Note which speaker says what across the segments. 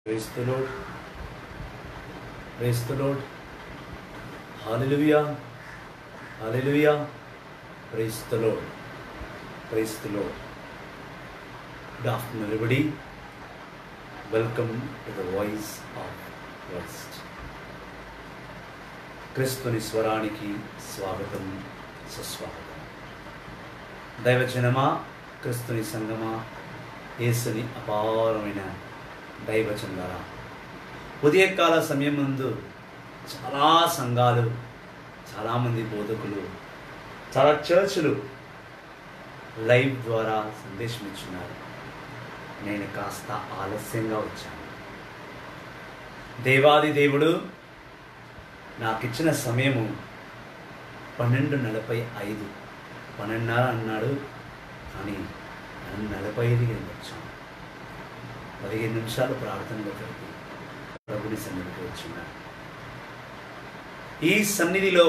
Speaker 1: Praise the Lord. Praise the Lord. Hallelujah. Hallelujah. Praise the Lord. Praise the Lord. Good afternoon, everybody. Welcome to the voice of Christ. క్రిస్తుని స్వరానికి స్వాగతం సుస్వాగతం దైవజనమా క్రిస్తుని సంగమా యేసుని అపారమైన దైవచందర ఉదయకాల సమయం ముందు చాలా సంఘాలు చాలామంది బోధకులు చాలా చర్చులు లైవ్ ద్వారా సందేశం ఇచ్చున్నారు నేను కాస్త ఆలస్యంగా వచ్చాను దేవాది దేవుడు నాకు ఇచ్చిన సమయము పన్నెండు నలభై ఐదు పన్నెండున్నర అన్నాడు కానీ నేను నలభై ఐదుకి వచ్చాను పదిహేను నిమిషాలు ప్రార్థనలో కలిపి ప్రభుని సన్నిధికి వచ్చినాను ఈ సన్నిధిలో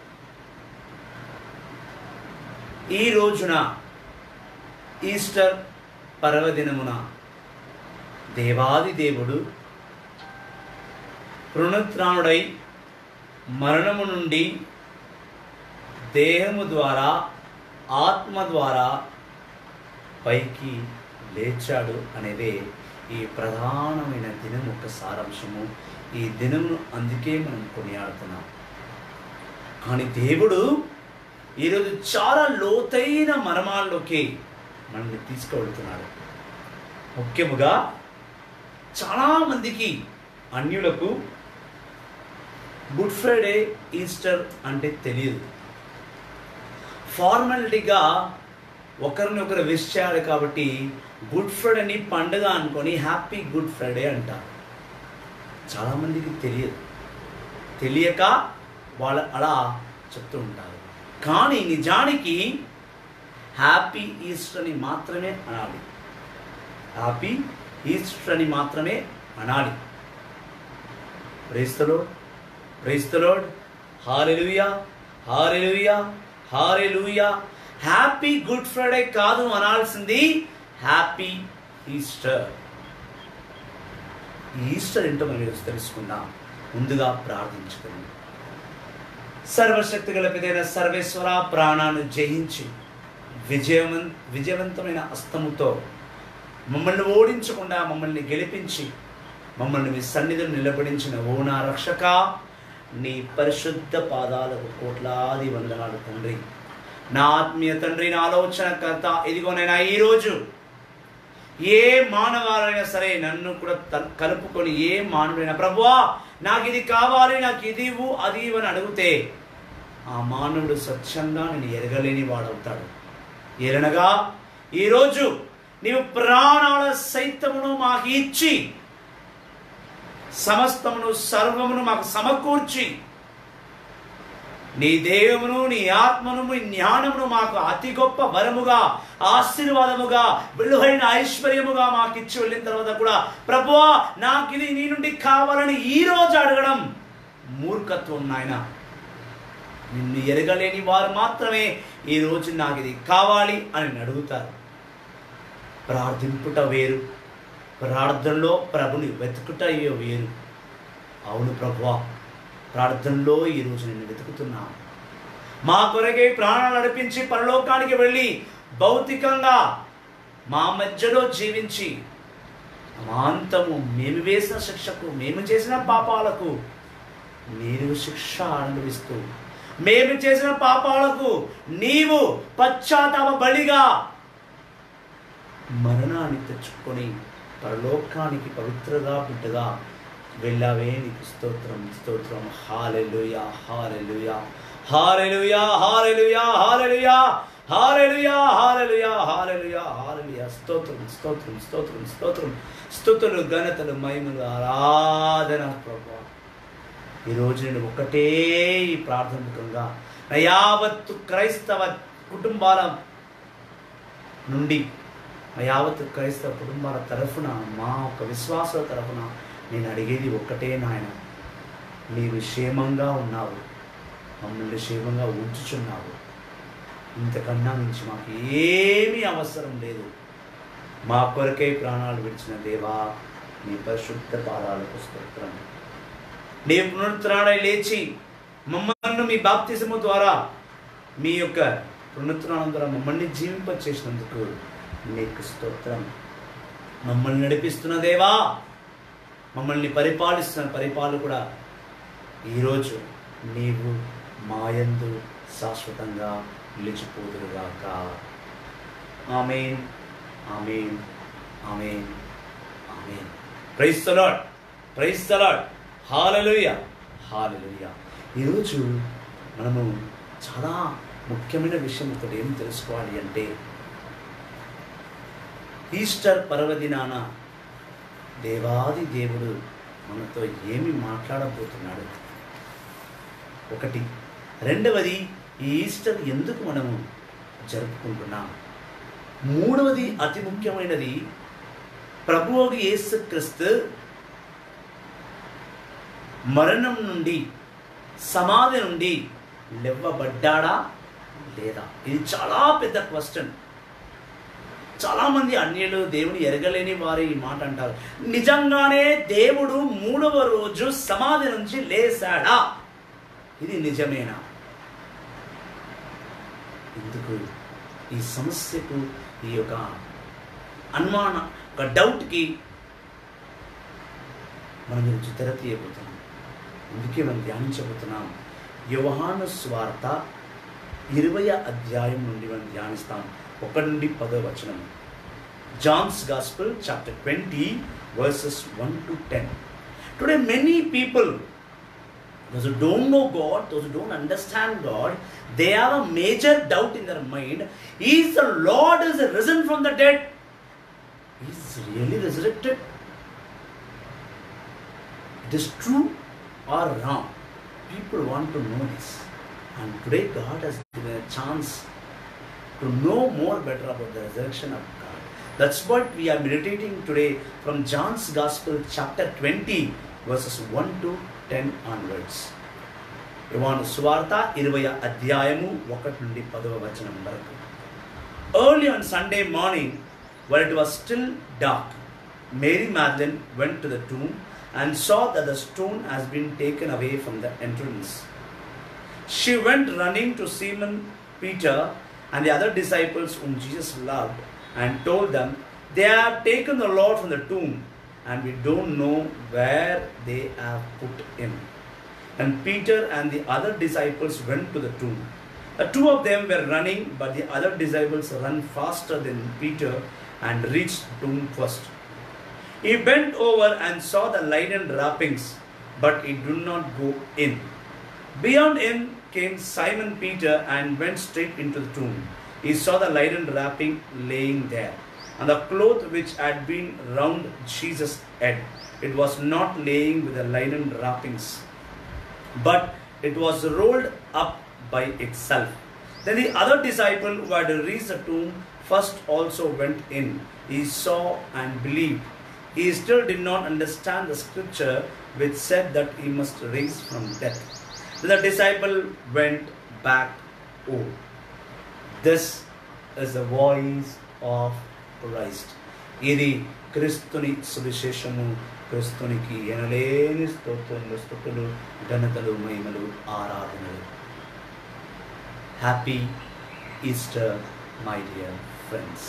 Speaker 1: ఈ రోజున ఈస్టర్ పర్వదినమున దేవాది దేవుడు పునరుత్నుడై మరణము నుండి దేహము ద్వారా ఆత్మ ద్వారా పైకి లేచాడు అనేదే ఈ ప్రధానమైన దినం యొక్క సారాంశము ఈ దినమును అందుకే మనం కొనియాడుతున్నాం కానీ దేవుడు ఈరోజు చాలా లోతైన మర్మాల్లోకి మనల్ని తీసుకువెళ్తున్నాడు ముఖ్యముగా చాలామందికి అన్యులకు గుడ్ ఫ్రైడే ఈస్టర్ అంటే తెలియదు ఫార్మాలిటీగా ఒకరిని ఒకరు విష్ చేయాలి కాబట్టి గుడ్ ఫ్రైడేని పండుగ అనుకొని హ్యాపీ గుడ్ ఫ్రైడే అంటారు చాలామందికి తెలియదు తెలియక వాళ్ళు అలా చెప్తూ ఉంటారు కానీ నిజానికి హ్యాపీ ఈస్టర్ అని మాత్రమే అనాలి హ్యాపీ ఈస్టర్ అని మాత్రమే అనాలి praise the Lord praise the Lord hallelujah hallelujah hallelujah happy good Friday కాదు అనాల్సింది హ్యాపీ ఈస్టర్ ఈ ఈస్టర్ ఏంటో మనం ఈరోజు తెలుసుకుందాం ముందుగా ప్రార్థించుకుందాం సర్వశక్తి గలపిదైన సర్వేశ్వర ప్రాణాన్ని జయించి విజయవం విజయవంతమైన అస్తముతో మమ్మల్ని ఓడించకుండా మమ్మల్ని గెలిపించి మమ్మల్ని మీ సన్నిధిలో నిలబడించిన ఓ నా రక్షక నీ పరిశుద్ధ పాదాలకు కోట్లాది వందనాలు తండ్రి నా ఆత్మీయ తండ్రి నా ఆలోచనకర్త ఇదిగోనైనా ఈరోజు ఏ మానవారైనా సరే నన్ను కూడా త- కలుపుకొని ఏ మానవుడైనా ప్రభువా నాకు ఇది కావాలి నాకు ఇది ఇవ్వు అది ఇవ్వు" అని అడిగితే ఆ మానవుడు స్వచ్ఛంగా నేను ఎరగలేని వాడవుతాడు ఎరనగా ఈరోజు నీవు ప్రాణాల సైతమును మాకు ఇచ్చి సమస్తమును సర్వమును మాకు సమకూర్చి నీ దేవమును నీ ఆత్మను నీ జ్ఞానమును మాకు అతి గొప్ప వరముగా ఆశీర్వాదముగా విలువైన ఐశ్వర్యముగా మాకు ఇచ్చి వెళ్ళిన తర్వాత కూడా ప్రభువా నాకు ఇది నీ నుండి కావాలని ఈ రోజు అడగడం మూర్ఖత్వం నాయన నిన్ను ఎరగలేని వారు మాత్రమే ఈ రోజు నాకు ఇది కావాలి అని అడుగుతారు ప్రార్థింపుట వేరు ప్రార్థనలో ప్రభుని వెతుకుట అయ్యో వేరు అవును ప్రభువా ప్రార్థనలో ఈరోజు నేను వెతుకుతున్నాను మా కొరకే ప్రాణాలు నడిపించి పరలోకానికి వెళ్ళి భౌతికంగా మా మధ్యలో జీవించి మాంతము మేము వేసిన శిక్షకు మేము చేసిన పాపాలకు మీరు శిక్ష అనుభవిస్తూ మేము చేసిన పాపాలకు నీవు పశ్చాత్తాప బలిగా మరణాన్ని తెచ్చుకొని పరలోకానికి పవిత్రగా బిడ్డగా వెళ్ళావే నీకు స్తోత్రం స్తోత్రం hallelujah hallelujah hallelujah hallelujah hallelujah hallelujah hallelujah hallelujah hallelujah స్తోత్రం స్తోత్రం స్తోత్రం స్తోత్రం స్తుతులు ఘనతలు మహిమలు ఆరాధన ప్రభా ఈరోజు నేను ఒకటే ఈ ప్రాథమికంగా నా యావత్తు క్రైస్తవ కుటుంబాల నుండి ఆ యావత్ క్రైస్తవ కుటుంబాల తరఫున మా ఒక విశ్వాసాల తరఫున నేను అడిగేది ఒక్కటే నాయన నీవు క్షేమంగా ఉన్నావు మమ్మల్ని క్షేమంగా ఉంచుచున్నావు ఇంతకన్నా నుంచి మాకు ఏమీ అవసరం లేదు మా కొరకై ప్రాణాలు విడిచిన దేవా నీ పరిశుద్ధ పాదాలకు స్తోత్రం నీ పునరుత్థానై లేచి మమ్మల్ని మీ బాప్తిసము ద్వారా మీ యొక్క పునరుత్థానం ద్వారా మమ్మల్ని జీవింపచేసినందుకు నీకు స్తోత్రం మమ్మల్ని నడిపిస్తున్న దేవా మమ్మల్ని పరిపాలిస్తున్న పరిపాలన కూడా ఈరోజు నీవు మాయందు శాశ్వతంగా నిలిచిపోదురుగాక amen amen amen amen praise the Lord praise the Lord hallelujah hallelujah ఈరోజు మనము చాలా ముఖ్యమైన విషయం ఒకటి ఏం తెలుసుకోవాలి అంటే ఈస్టర్ పర్వదినాన దేవాది దేవుడు మనతో ఏమి మాట్లాడబోతున్నాడు ఒకటి రెండవది ఈ ఈస్టర్ ఎందుకు మనము జరుపుకుంటున్నాం మూడవది అతి ముఖ్యమైనది ప్రభువుకి యేసు క్రీస్తు మరణం నుండి సమాధి నుండి లేవబడ్డాడా లేదా ఇది చాలా పెద్ద క్వశ్చన్ చాలామంది అన్యులు దేవుని ఎరగలేని వారు ఈ మాట అంటారు నిజంగానే దేవుడు మూడవ రోజు సమాధి నుంచి లేశాడా ఇది నిజమేనా ఎందుకు ఈ సమస్యకు ఈ యొక్క అనుమాన ఒక డౌట్కి మనం ఈరోజు తెర తీయబోతున్నాం అందుకే మనం ధ్యానించబోతున్నాం యోహాను స్వార్త ఇరవై అధ్యాయం నుండి మనం ధ్యానిస్తాం ఒకటి నుండి పదో వచనం John's gospel chapter twenty verses one to ten today many people those who don't know God, those who don't understand God, they have a major doubt in their mind. Is the Lord is risen from the dead? Is really resurrected? It is true or wrong? People want to know this. And today God has given a chance to know more better about the resurrection of God. That's what we are meditating today from John's Gospel, chapter 20, verses 1 to 10 onwards. యువాను సువార్త ఇరవై అధ్యాయము ఒకటి నుండి పదవ వచనం వరకు early on Sunday morning when it was still dark, Mary Magdalene went to the tomb and saw that the stone has been taken away from the entrance. She went running to Simon Peter and the other disciples whom Jesus loved and told them, They have taken the Lord from the tomb and we don't know where they have put him. And Peter and the other disciples went to the tomb. The two of them were running, but the other disciples ran faster than Peter and reached the tomb first. He bent over and saw the linen wrappings, but he did not go in. Beyond him came Simon Peter and went straight into the tomb. He saw the linen wrapping laying there, and the cloth which had been round Jesus' head. It was not laying with the linen wrappings, but it was rolled up by itself. Then the other disciple who had reached the tomb first also went in. He saw and believed. He still did not understand the scripture which said that he must raise from death. Then the disciple went back home. This is the voice of Christ. ఇది క్రీస్తుని సువిశేషము క్రీస్తునికి ఎనలేని స్తోత్రములు స్థుతులు ఘనతలు మహిమలు ఆరాధనలు happy Easter my dear friends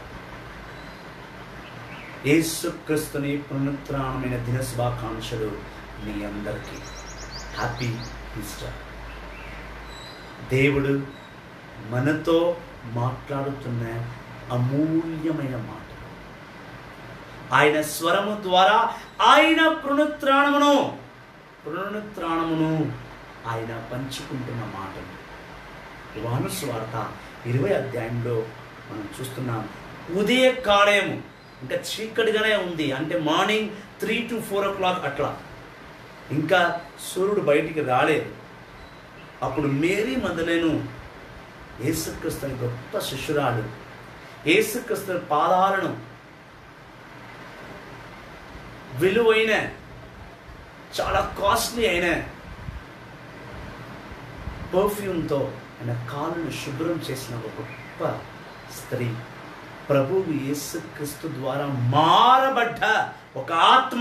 Speaker 1: Yesu క్రీస్తుని పునరుత్నమైన దిన శుభాకాంక్షలు మీ అందరికీ హ్యాపీ ఈస్టర్ దేవుడు మనతో మాట్లాడుతున్న అమూల్యమైన మాట ఆయన స్వరము ద్వారా ఆయన పునరుత్నమును పునరుత్నమును ఆయన పంచుకుంటున్న మాటలు యోహాను స్వార్త ఇరవై అధ్యాయంలో మనం చూస్తున్నాం ఉదయ కాలయము ఇంకా చీకటిగానే ఉంది అంటే morning three to four o'clock అట్లా ఇంకా సూర్యుడు బయటికి రాలేదు అప్పుడు మేరీ మదలేను యేసుక్రీస్తుని గొప్ప శిష్యురాలు యేసుక్రీస్తుని పాదాలను విలువైన చాలా కాస్ట్లీ అయిన పర్ఫ్యూమ్తో ఆయన కాళ్ళను శుభ్రం చేసిన ఒక గొప్ప స్త్రీ ప్రభువు యేసుక్రీస్తు ద్వారా మారబడ్డ ఒక ఆత్మ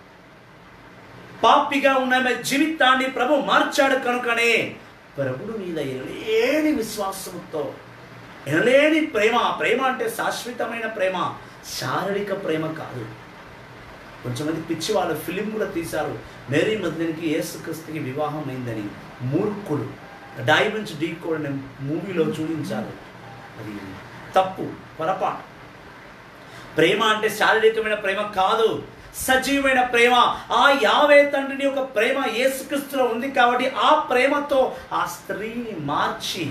Speaker 1: పాపిగా ఉన్న ఆమె జీవితాన్ని ప్రభు మార్చాడు కనుకనే ప్రభుడు మీద ఎనలేని విశ్వాసంతో ఎనలేని ప్రేమ ప్రేమ అంటే శాశ్వతమైన ప్రేమ శారీరక ప్రేమ కాదు కొంచెమంది పిచ్చి వాళ్ళు ఫిలిం కూడా తీశారు మేరీ మధ్యనికి యేసుక్రీస్తుకి వివాహం అయిందని మూర్ఖుడు డైమండ్స్ డీ కోడ్ అనే మూవీలో చూపించారు అది తప్పు పొరపాటు ప్రేమ అంటే శారీరకమైన ప్రేమ కాదు సజీవమైన ప్రేమ ఆ యావే తండ్రిని ఒక ప్రేమ యేసుక్రీస్తులో ఉంది కాబట్టి ఆ ప్రేమతో ఆ స్త్రీని మార్చి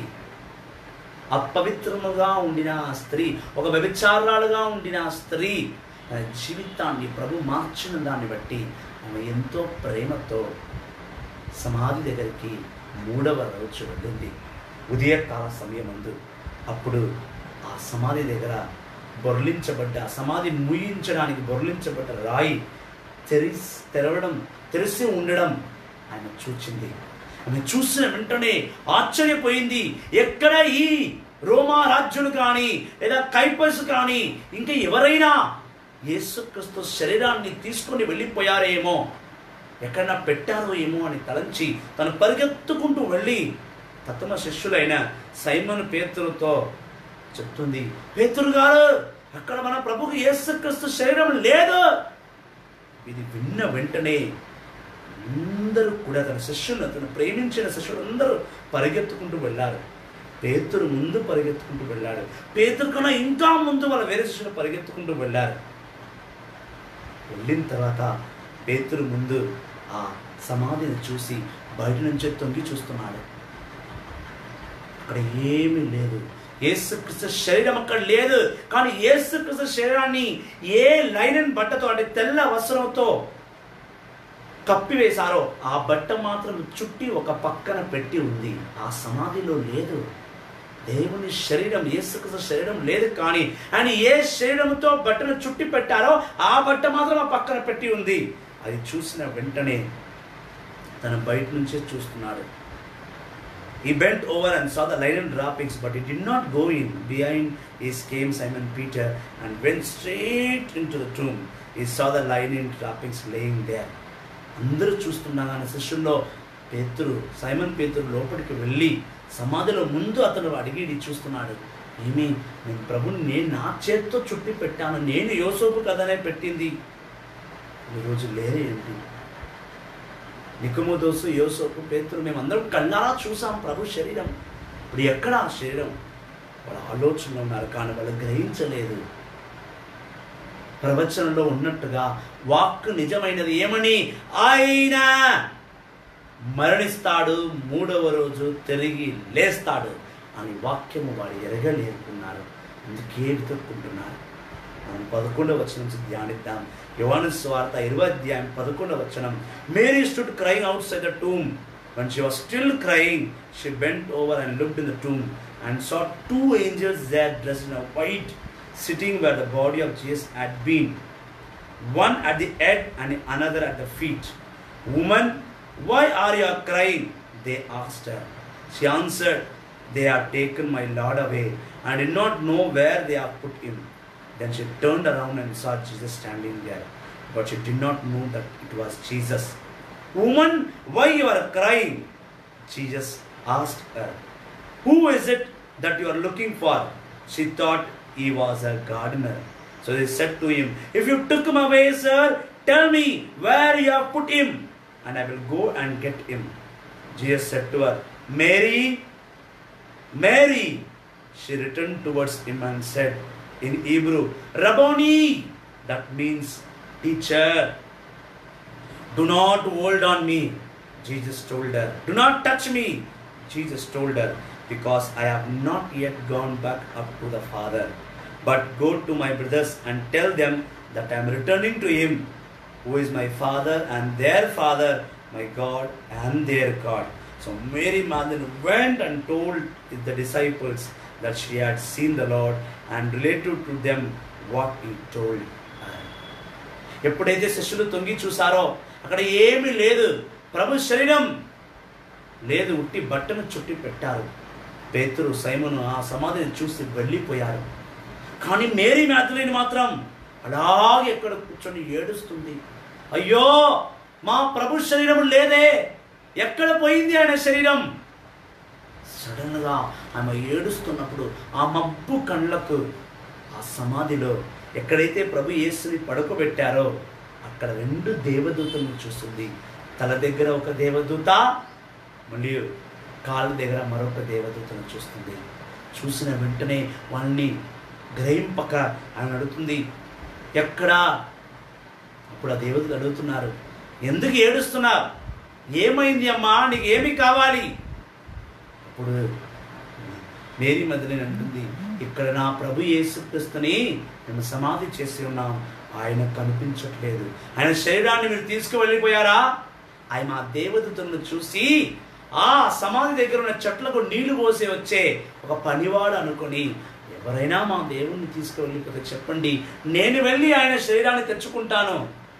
Speaker 1: అపవిత్రముగా ఉండిన ఆ స్త్రీ ఒక వ్యభిచారాలుగా ఉండిన ఆ స్త్రీ తన జీవితాన్ని ప్రభు మార్చిన దాన్ని బట్టి ఆమె ఎంతో ప్రేమతో సమాధి దగ్గరికి మూడవ రోజు వెళ్ళింది ఉదయకాల సమయమందు అప్పుడు ఆ సమాధి దగ్గర బొర్లించబడ్డ ఆ సమాధి ముయించడానికి బొర్లించబడ్డ రాయి తెరిసి తెరవడం తెరిసి ఉండడం ఆయన చూచింది ఆమె చూసిన వెంటనే ఆశ్చర్యపోయింది ఎక్కడ ఈ రోమా రాజ్యులు కానీ లేదా కైపస్ కానీ ఇంకా ఎవరైనా యేసుక్రీస్తు శరీరాన్ని తీసుకొని వెళ్ళిపోయారేమో ఎక్కడన్నా పెట్టారో ఏమో అని తలంచి తను పరిగెత్తుకుంటూ వెళ్ళి ప్రథమ శిష్యులైన సైమన్ పేతురుతో చెప్తుంది పేతురు గారు అక్కడ మన ప్రభుకి యేసుక్రీస్తు శరీరం లేదు ఇది విన్న వెంటనే అందరూ కూడా తన శిష్యులు తను ప్రేమించిన శిష్యులు అందరూ పరిగెత్తుకుంటూ వెళ్ళారు పేతురు ముందు పరిగెత్తుకుంటూ వెళ్ళాడు పేతురు కన్నా ఇంకా ముందు వాళ్ళ వేరే శిష్యులు పరిగెత్తుకుంటూ వెళ్ళారు వెళ్ళిన తర్వాత పేతురు ముందు ఆ సమాధిని చూసి బయట నుంచే తొంగి చూస్తున్నాడు అక్కడ ఏమీ లేదు యేసుక్రీస్తు శరీరం అక్కడ లేదు కానీ యేసుక్రీస్తు శరీరాన్ని ఏ లైనన్ బట్టతో అంటే తెల్ల వస్త్రంతో కప్పివేశారో ఆ బట్ట మాత్రం చుట్టి ఒక పక్కన పెట్టి ఉంది ఆ సమాధిలో లేదు దేవుని శరీరం యేసుక్రీస్తు శరీరం లేదు కానీ ఆయన ఏ శరీరంతో బట్టను చుట్టి పెట్టారో ఆ బట్ట మాత్రం ఆ పక్కన పెట్టి ఉంది అది చూసిన వెంటనే తన బయట నుంచే చూస్తున్నాడు He bent over and saw the linen droppings, but he did not go in. Behind his came Simon Peter and went straight into the tomb. He saw the linen droppings laying there. అందరూ చూస్తుండగానే శిష్యుల్లో పేతురు Simon పేతురు లోపలికి వెళ్ళి సమాధిలో ముందు అతను అడిగి చూస్తున్నాడు ఏమి నేను ప్రభుని నేను నా చేత్తో చుట్టి పెట్టాను నేను యోసోపు కదనే పెట్టింది ఈరోజు లేరే ఏంటి నికుమోదోసు యోసోపు పేతురు మేమందరం కళ్ళారా చూసాం ప్రభు శరీరం ఇప్పుడు ఎక్కడ ఆ శరీరం వాళ్ళ ఆలోచనలో ఉన్నారు కానీ వాళ్ళు గ్రహించలేదు ప్రవచనంలో ఉన్నట్టుగా వాక్కు నిజమైనది ఏమని ఆయన మరణిస్తాడు మూడవ రోజు తిరిగి లేస్తాడు అని వాక్యము వాడు ఎరగలేకున్నారు అందుకే వెతుక్కుంటున్నారు మనం పదకొండవ వచనం నుంచి ధ్యానిద్దాం యోహాను స్వార్త ఇరవై అధ్యాయం పదకొండవ వచనం Mary stood crying outside the tomb when she was still crying she bent over and looked in the tomb and saw two angels there dressed in a white sitting where the body of jesus had been one at the head and another at the feet woman why are you crying they asked her she answered they have taken my lord away and did not know where they have put him then she turned around and saw Jesus standing there, but she did not know that it was Jesus. Woman, why you are crying? Jesus asked her. Who is it that you are looking for? She thought he was a gardener. So they said to him, If you took him away, sir, tell me where you have put him, and I will go and get him. Jesus said to her, Mary, Mary. She returned towards him and said in Hebrew, Rabboni, that means teacher. Do not hold on me, Jesus told her. Do not touch me, Jesus told her, because I have not yet gone back up to the Father. But go to my brothers and tell them that I am returning to Him, who is my Father and their Father, my God and their God. So Mary Magdalene went and told the disciples that she had seen the Lord and related to them what he told her. ఎప్పుడైతే శిష్యులు తొంగి చూసారో అక్కడ ఏమీ లేదు ప్రభు శరీరం లేదు ఉట్టి బట్టను చుట్టి పెట్టారు పేతురు సైమను ఆ సమాధిని చూసి వెళ్ళిపోయారు కానీ మేరీ మ్యాథులేని మాత్రం అలాగే ఎక్కడ కూర్చొని ఏడుస్తుంది అయ్యో మా ప్రభు శరీరం లేదే ఎక్కడ పోయింది ఆయన శరీరం సడన్గా ఆమె ఏడుస్తున్నప్పుడు ఆ మబ్బు కళ్ళకు ఆ సమాధిలో ఎక్కడైతే ప్రభు యేసుని పడుకోబెట్టారో అక్కడ రెండు దేవదూతలను చూస్తుంది తల దగ్గర ఒక దేవదూత మరియు కాళ్ళ దగ్గర మరొక దేవదూతను చూస్తుంది చూసిన వెంటనే వాళ్ళని గ్రహింపక ఆయన అడుగుతుంది ఎక్కడా అప్పుడు ఆ దేవతలు అడుగుతున్నారు ఎందుకు ఏడుస్తున్నావు ఏమైంది అమ్మా నీకు ఏమి కావాలి అప్పుడు మేరీ మధ్యనే అంటుంది ఇక్కడ నా ప్రభు యేసుక్రీస్తుని మేము సమాధి చేసి ఉన్నాం ఆయన కనిపించట్లేదు ఆయన శరీరాన్ని మీరు తీసుకువెళ్ళిపోయారా ఆయన ఆ దేవదూతలను చూసి ఆ సమాధి దగ్గర ఉన్న చెట్లకు నీళ్లు పోసి వచ్చే ఒక పనివాడు అనుకొని ఎవరైనా మా దేవుణ్ణి తీసుకువెళ్ళిపోతే చెప్పండి నేను వెళ్ళి ఆయన శరీరాన్ని తెచ్చుకుంటాను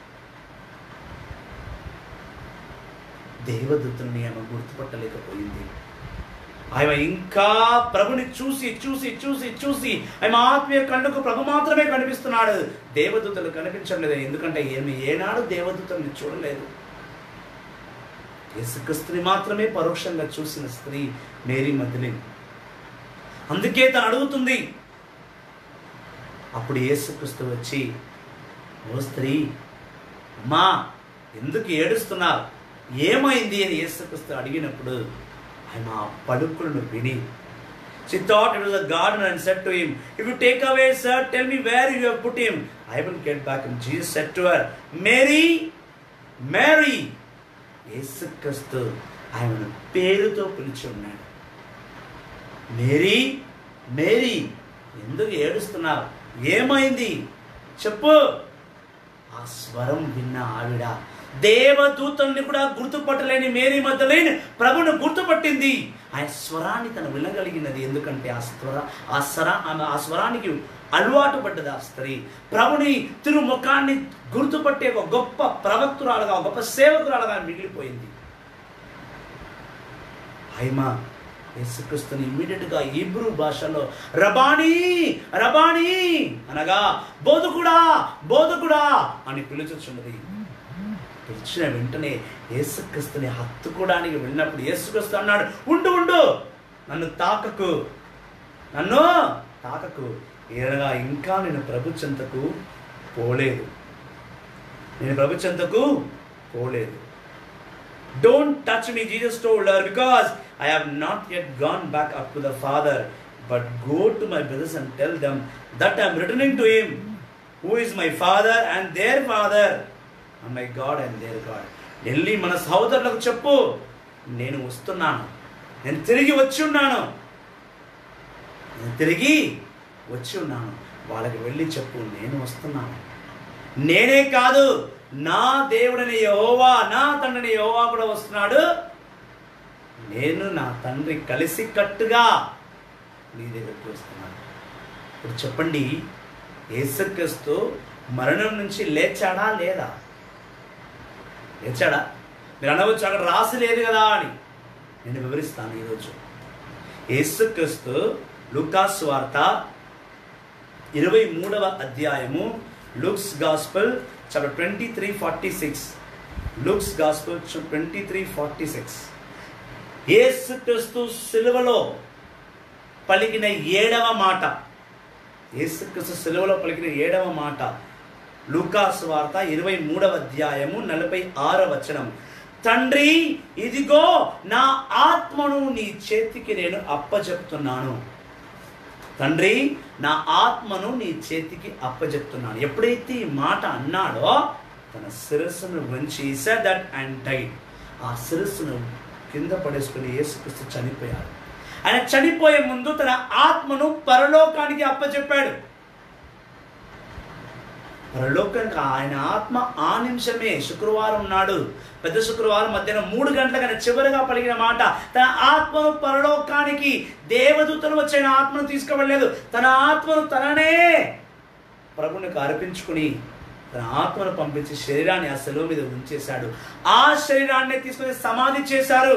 Speaker 1: దేవదూతల్ని ఆమె గుర్తుపట్టలేకపోయింది ఆమె ఇంకా ప్రభుని చూసి చూసి చూసి చూసి ఆమె ఆత్మీయ కళ్ళకు ప్రభు మాత్రమే కనిపిస్తున్నాడు దేవదూతలు కనిపించట్లేదు ఎందుకంటే ఏమి ఏనాడు దేవదూతల్ని చూడలేదు యేసుక్రీస్తుని మాత్రమే పరోక్షంగా చూసిన స్త్రీ మేరీ మధ్యని అందుకే తను అడుగుతుంది అప్పుడు యేసుక్రీస్తు వచ్చి ఓ స్త్రీ అమ్మా ఎందుకు ఏడుస్తున్నావు ఏమైంది అని యేసుక్రీస్తు అడిగినప్పుడు ఆయన ఆ పలుకులను విని She thought it was a gardener and said to him, If you take away, sir, tell me where you have put him. I will get back. And Jesus said to her, Mary, Mary. యేసుక్రీస్తు ఆయనను పేరుతో పిలిచి ఉన్నాడు Mary Mary ఎందుకు ఏడుస్తున్నావు ఏమైంది చెప్పు ఆ స్వరం విన్న ఆవిడ దేవదూతల్ని కూడా గుర్తుపట్టలేని మేరీ మధ్యలేని ప్రభును గుర్తుపట్టింది ఆయన స్వరాన్ని తను వినగలిగినది ఎందుకంటే ఆ స్వర ఆ స్వర ఆమె ఆ స్వరానికి అలవాటు పడ్డది ఆ స్త్రీ ప్రభుని తిరుముఖాన్ని గుర్తుపట్టే ఒక గొప్ప ప్రవక్తురాలుగా ఒక గొప్ప సేవకురాలుగా మిగిలిపోయింది హైమ యేసుక్రీస్తుని ఇమ్మీడియట్గా ఈబ్రూ భాషలో రబానీ రబానీ అనగా బోధకుడా బోధకుడా అని పిలుచుచున్నది పిలిచిన వెంటనే యేసుక్రీస్తుని హత్తుకోవడానికి వెళ్ళినప్పుడు యేసుక్రీస్తు అన్నాడు ఉండు ఉండు నన్ను తాకకు నన్ను తాకకు ఏరగా ఇంకా నేను ప్రభు చెంతకు పోలేదు నేను ప్రభు చెంతకు పోలేదు don't touch me Jesus told her because I have not yet gone back up to the Father but go to my brothers and tell them that I'm returning to him who is my Father and their Father and my God and their God వెళ్ళి మన సహోదరులకు చెప్పు నేను వస్తున్నాను నేను తిరిగి వచ్చి ఉన్నాను నేను తిరిగి వచ్చి ఉన్నాను వాళ్ళకి వెళ్ళి చెప్పు నేను వస్తున్నాను నేనే కాదు నా దేవుడిని యహోవా నా తండ్రిని యహోవా కూడా వస్తున్నాడు నేను నా తండ్రి కలిసి కట్టుగా నీ దగ్గరికి వస్తున్నాను ఇప్పుడు చెప్పండి యేసుక్రీస్తు మరణం నుంచి లేచాడా లేదా లేచాడా మీరు అనవచ్చు అక్కడ రాసి లేదు కదా అని నేను వివరిస్తాను ఈరోజు యేసుక్రీస్తు లూకాస్ వార్త ఇరవై మూడవ అధ్యాయము Luke's gospel chapter twenty three forty six Luke's gospel twenty three forty six Yesukristu సిలువలో పలికిన ఏడవ మాట యేసుక్రీస్తు సిలువలో పలికిన ఏడవ మాట లూకాస్ వార్త ఇరవై మూడవ అధ్యాయము నలభై ఆరవ వచనం తండ్రి ఇదిగో నా ఆత్మను నీ చేతికి నేను అప్పచెప్తున్నాను తండ్రి నా ఆత్మను నీ చేతికి అప్పచెప్తున్నాను ఎప్పుడైతే ఈ మాట అన్నాడో తన శిరస్సును వంచి సెడ్ దట్ అండ్ డైడ్ ఆ శిరస్సును కింద పడేసుకుని యేసుక్రీస్తు చనిపోయాడు ఆయన చనిపోయే ముందు తన ఆత్మను పరలోకానికి అప్పచెప్పాడు పరలోకానికి ఆయన ఆత్మ ఆ నిమిషమే శుక్రవారం నాడు పెద్ద శుక్రవారం మధ్యాహ్నం మూడు గంటలకు ఆయన చివరిగా పలికిన మాట తన ఆత్మను పరలోకానికి దేవదూతలు వచ్చి ఆయన ఆత్మను తీసుకువెళ్ళలేదు తన ఆత్మను తననే ప్రభునికి అర్పించుకుని తన ఆత్మను పంపించి శరీరాన్ని ఆ సెలవు మీద ఉంచేశాడు ఆ శరీరాన్ని తీసుకుని సమాధి చేశారు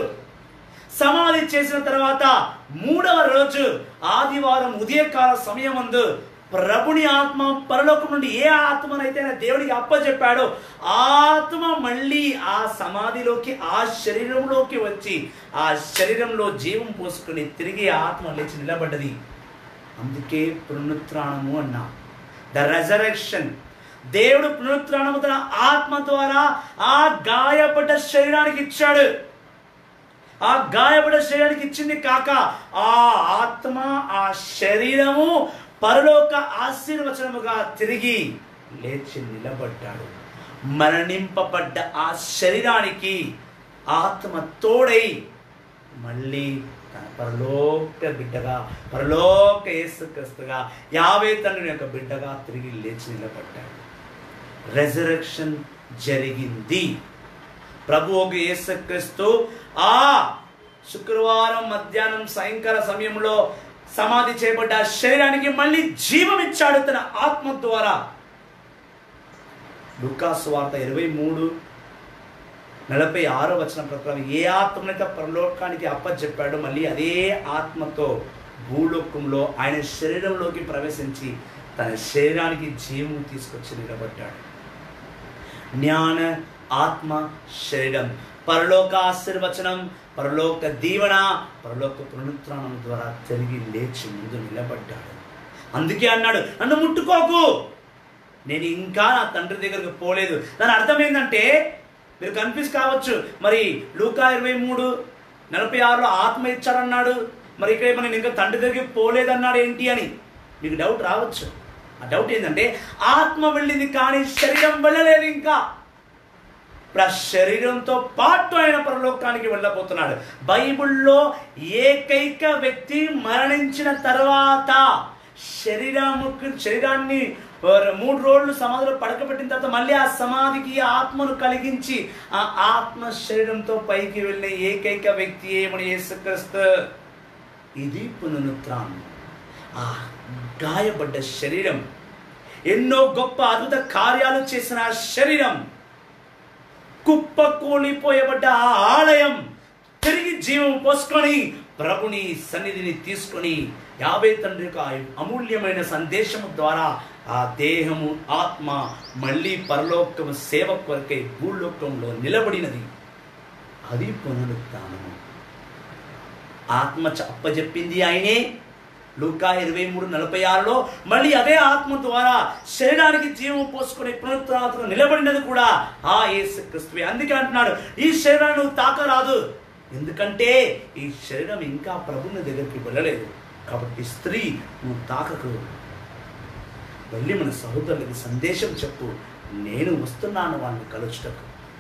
Speaker 1: సమాధి చేసిన తర్వాత మూడవ రోజు ఆదివారం ఉదయకాల సమయమందు ప్రభుని ఆత్మ పరలోకం నుండి ఏ ఆత్మనైతే ఆయన దేవుడికి అప్పచెప్పాడో ఆ ఆత్మ మళ్ళీ ఆ సమాధిలోకి ఆ శరీరంలోకి వచ్చి ఆ శరీరంలో జీవం పోసుకుని తిరిగి ఆ ఆత్మ లేచి నిలబడ్డది అందుకే పునరుత్థానము అన్నా ద రెజరెక్షన్ దేవుడు పునరుత్థానము తన ఆత్మ ద్వారా ఆ గాయపడ్డ శరీరానికి ఇచ్చాడు ఆ గాయపడ్డ శరీరానికి ఇచ్చింది కాక ఆ ఆత్మ ఆ శరీరము పరలోక ఆశీర్వచనముగా తిరిగి లేచి నిలబడ్డాడు మరణింపబడ్డ ఆ శరీరానికి ఆత్మ తోడై మళ్ళీ తన పరలోక బిడ్డగా పరలోక యేసుక్రీస్తుగా యావే తండ్రి యొక్క బిడ్డగా తిరిగి లేచి నిలబడ్డాడు రెజరెక్షన్ జరిగింది ప్రభు ఒక యేసుక్రీస్తు ఆ శుక్రవారం మధ్యాహ్నం సాయంకాల సమయంలో సమాధి చేయబడ్డ ఆ శరీరానికి మళ్ళీ జీవం ఇచ్చాడు తన ఆత్మ ద్వారా లూకాసు వార్త ఇరవై మూడు నలభై ఆరో వచనం ప్రకారం ఏ ఆత్మనైతే పరలోకానికి అప్పచెప్పాడో మళ్ళీ అదే ఆత్మతో భూలోకంలో ఆయన శరీరంలోకి ప్రవేశించి తన శరీరానికి జీవం తీసుకొచ్చి నిలబడ్డాడు జ్ఞాన ఆత్మ శరీరం పరలోక ఆశీర్వచనం పరలోక దీవెన పరలోక పునరుత్నం ద్వారా తిరిగి లేచి ముందు నిలబడ్డాడు అందుకే అన్నాడు నన్ను ముట్టుకోకు నేను ఇంకా నా తండ్రి దగ్గరకు పోలేదు దాని అర్థం ఏంటంటే మీరు కన్ఫ్యూజ్ కావచ్చు మరి లూకా ఇరవై మూడు నలభై ఆరులో ఆత్మ ఇచ్చాడన్నాడు మరి ఇక్కడ ఏమో నేను ఇంకా తండ్రి దగ్గరికి పోలేదన్నాడు ఏంటి అని మీకు డౌట్ రావచ్చు ఆ డౌట్ ఏంటంటే ఆత్మ వెళ్ళింది కానీ శరీరం వెళ్ళలేదు ఇంకా ఇప్పుడు ఆ శరీరంతో పాటు ఆయన పరలోకానికి వెళ్ళబోతున్నాడు బైబిల్లో ఏకైక వ్యక్తి మరణించిన తర్వాత శరీరముకు శరీరాన్ని మూడు రోజులు సమాధిలో పడకబెట్టిన తర్వాత మళ్ళీ ఆ సమాధికి ఆత్మను కలిగించి ఆ ఆత్మ శరీరంతో పైకి వెళ్ళే ఏకైక వ్యక్తి ఏమని యేసుక్రీస్తు ఇది పునరుత్థానం ఆ గాయపడ్డ శరీరం ఎన్నో గొప్ప అద్భుత కార్యాలు చేసిన ఆ శరీరం కుప్ప కూలిపోయబడ్డ ఆ ఆలయం తిరిగి జీవం పోసుకొని ప్రభుని సన్నిధిని తీసుకొని యాభై తండ్రి యొక్క అమూల్యమైన సందేశము ద్వారా ఆ దేహము ఆత్మ మళ్ళీ పరలోకము సేవ కొరకై భూలోకంలో నిలబడినది అది పునరుత్నము ఆత్మ అప్పచెప్పింది ఆయనే లూకా ఇరవై మూడు నలభై ఆరులో మళ్ళీ అదే ఆత్మ ద్వారా శరీరానికి జీవం పోసుకుని పునరుత్నాత్మ నిలబడినది కూడా ఆ యేసు క్రిస్తువే అందుకే అంటున్నాడు ఈ శరీరాన్ని నువ్వు తాకరాదు ఎందుకంటే ఈ శరీరం ఇంకా ప్రభుని దగ్గరికి వెళ్ళలేదు కాబట్టి స్త్రీ నువ్వు తాకకు వెళ్ళి మన సహోదరులకి సందేశం చెప్పు నేను వస్తున్నాను వాళ్ళని కలుచుటకు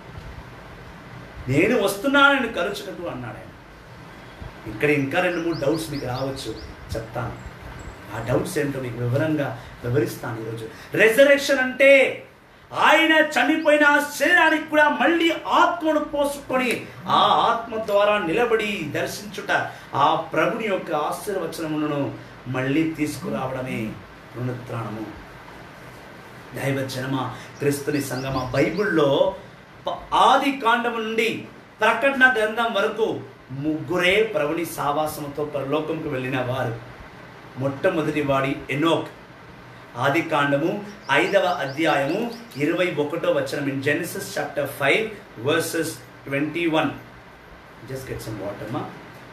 Speaker 1: నేను వస్తున్నానని కలుచుటకు అన్నాడు ఆయన ఇక్కడ ఇంకా రెండు మూడు డౌట్స్ మీకు రావచ్చు చెప్తాను ఆ డౌట్స్ ఏంటో మీకు వివరంగా వివరిస్తాను ఈరోజు రెజరెక్షన్ అంటే ఆయన చనిపోయిన ఆ శరీరానికి కూడా మళ్ళీ ఆత్మను పోసుకొని ఆ ఆత్మ ద్వారా నిలబడి దర్శించుట ఆ ప్రభుని యొక్క ఆశీర్వచనములను మళ్ళీ తీసుకురావడమే పునరుత్నము దైవజనమ క్రిస్తుని సంగమ బైబిల్లో ప- ఆది కాండము నుండి ప్రకటన గ్రంథం వరకు ముగ్గురే ప్రభుని సావాసముతో పరలోకంకు వెళ్ళిన వారు మొట్టమొదటి వాడి ఎనోక్ ఆది కాండము ఐదవ అధ్యాయము ఇరవై ఒకటో వచనం in Genesis chapter five verses twenty one just get some water మా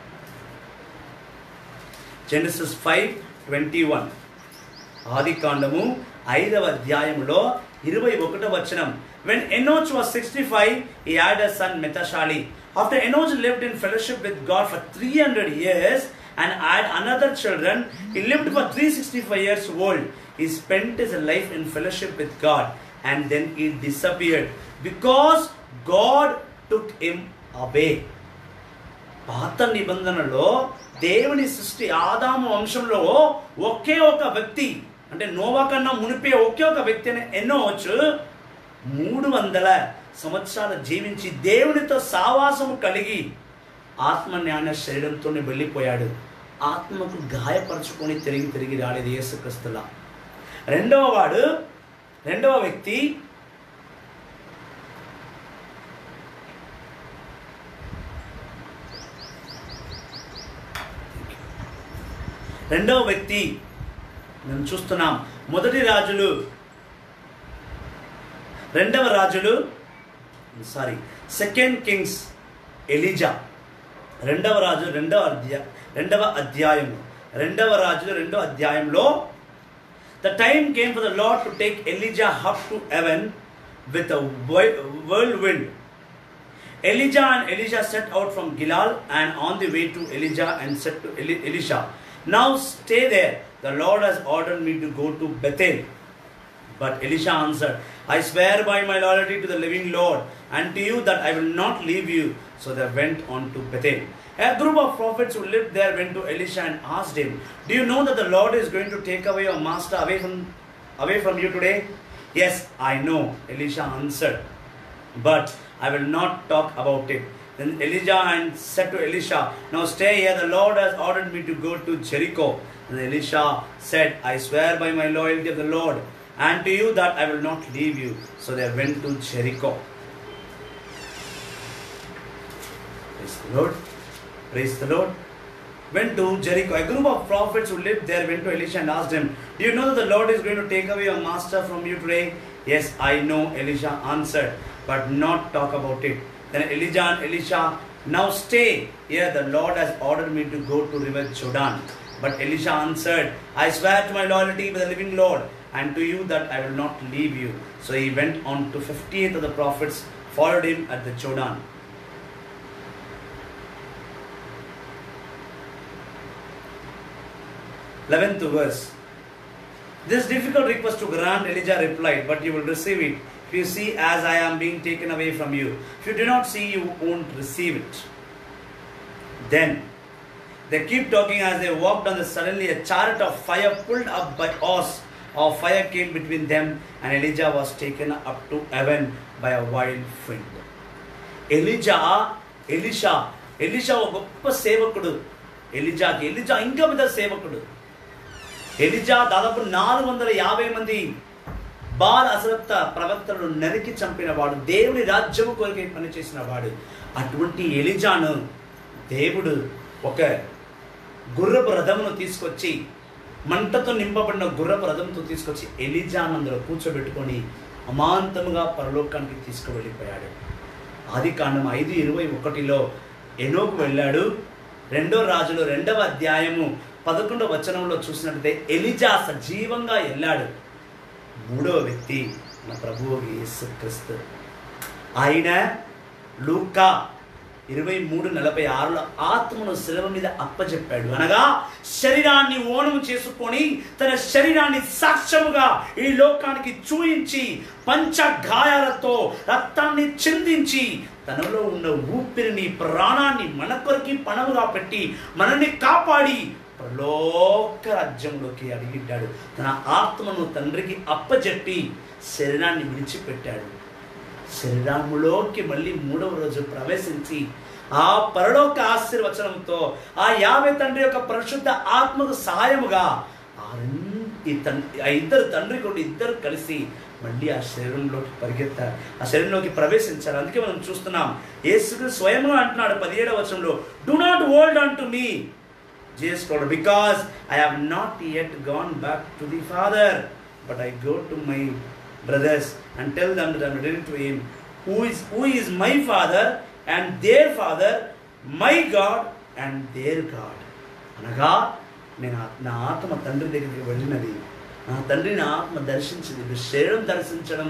Speaker 1: జెనిసిస్ ఫైవ్ ట్వంటీ వన్ ఆది కాండము ఐదవ అధ్యాయములో ఇరవై ఒకటో వచనం when Enoch was sixty five he had a son Methuselah after Enoch lived in fellowship with God for three hundred years and had another children he lived for three sixty five years old he spent his life in fellowship with God and then ఈ disappeared because God took him away పాత నిబంధనలో దేవుని సృష్టి ఆదాము వంశంలో ఒకే ఒక వ్యక్తి అంటే నోవా కన్నా మునిపే ఒకే ఒక వ్యక్తి అని ఎన్నో వచ్చు మూడు వందల సంవత్సరాలు జీవించి దేవునితో సావాసము కలిగి ఆత్మ జ్ఞాన శరీరంతో వెళ్ళిపోయాడు ఆత్మకు గాయపరచుకొని తిరిగి తిరిగి రాలేదు యేసుక్రీస్తులా రెండవ వాడు రెండవ వ్యక్తి రెండవ వ్యక్తి మనం చూస్తున్నాం మొదటి రాజులు రెండవ రాజులు సారీ సెకండ్ కింగ్స్ ఎలిజా రెండవ రాజు రెండవ అధ్యాయ రెండవ అధ్యాయము రెండవ రాజులు రెండవ అధ్యాయంలో the time came for the Lord to take Elijah up to heaven with whirlwind Elijah and Elisha set out from Gilal and on the way to Elijah and said to Eli- Elisha, Now stay there. The Lord has ordered me to go to Bethel. But Elisha answered, I swear by my loyalty to the living Lord and to you that I will not leave you. So they went on to Bethel. A group of prophets who lived there went to Elisha and asked him, Do you know that the Lord is going to take away your master away from, away from you today? Yes, I know, Elisha answered but I will not talk about it. Then Elijah and said to Elisha, Now stay here, the Lord has ordered me to go to Jericho. And Elisha said, I swear by my loyalty of the Lord and to you that I will not leave you. So they went to Jericho. Praise the Lord. Praise the Lord. Went to Jericho. A group of prophets who lived there went to Elisha and asked him, Do you know that the Lord is going to take away your master from you today? Yes, I know, Elisha answered, but not talk about it. Then Elijah and Elisha, now stay here. The Lord has ordered me to go to river Jordan. But Elisha answered, I swear to my loyalty by the living Lord and to you that I will not leave you. So he went on to 58 of the prophets, followed him at the Jordan. Eleventh verse. This difficult request to grant, Elijah replied, But you will receive it if you see as I am being taken away from you. If you do not see, you won't receive it. Then they keep talking as they walked on the suddenly a chariot of fire pulled up by horse of fire came between them and Elijah was taken up to heaven by a wild wind. Elijah Elisha Elisha ఒక గొప్ప సేవకుడు ఎలిజాకి ఎలిజా ఇంకా పెద్ద సేవకుడు ఎలిజా దాదాపు నాలుగు వందల యాభై మంది బాల అసరత్త ప్రవక్తలను నరికి చంపిన వాడు దేవుని రాజ్యము కొరకే పనిచేసిన వాడు అటువంటి ఎలిజాను దేవుడు ఒక గుర్రపు రథమును తీసుకొచ్చి మంటతో నింపబడిన గుర్రపు రథంతో తీసుకొచ్చి ఎలిజాను అందులో కూర్చోబెట్టుకొని అమాంతముగా పరలోకానికి తీసుకువెళ్ళిపోయాడు ఆది కాండం ఐదు ఇరవై ఒకటిలో ఎనోకు వెళ్ళాడు రెండో రాజులు రెండవ అధ్యాయము పదకొండవ వచనంలో చూసినట్లయితే ఎలిజా సజీవంగా వెళ్ళాడు మూడవ వ్యక్తి మన ప్రభువు యేసుక్రీస్తు ఆయన లూకా ఇరవై మూడు నలభై ఆరులో ఆత్మను శిలవ మీద అప్పచెప్పాడు అనగా శరీరాన్ని ఓనము చేసుకొని తన శరీరాన్ని సాక్ష్యముగా ఈ లోకానికి చూయించి పంచ గాయాలతో రక్తాన్ని చిందించి తనలో ఉన్న ఊపిరిని ప్రాణాన్ని మన కొరికి పణముగా పెట్టి మనల్ని కాపాడి పరలోక రాజ్యంలోకి అడిగిడ్డాడు తన ఆత్మను తండ్రికి అప్పచెప్పి శరీరాన్ని విడిచిపెట్టాడు శరీరములోకి మళ్ళీ మూడవ రోజు ప్రవేశించి ఆ పరలోక ఆశీర్వచనంతో ఆ యాభై తండ్రి యొక్క పరిశుద్ధ ఆత్మకు సహాయముగా ఆ రెం- ఈ తన్- ఆ ఇద్దరు తండ్రి కూడా ఇద్దరు కలిసి మళ్ళీ ఆ శరీరంలోకి పరిగెత్తారు ఆ శరీరంలోకి ప్రవేశించారు అందుకే మనం చూస్తున్నాం యేసుకు స్వయంగా అంటున్నాడు పదిహేడవ వచనంలో do not hold on to me Jesus told her, Because I have not yet gone back to the Father, but I go to my brothers and tell them that I am ready to him, who is who is my father and their father, my God and their God. అనగా నేను ఆ- నా ఆత్మ తండ్రి దగ్గరికి వెళ్ళినది నా తండ్రి నా ఆత్మ దర్శించింది ఇప్పుడు శరీరం దర్శించడం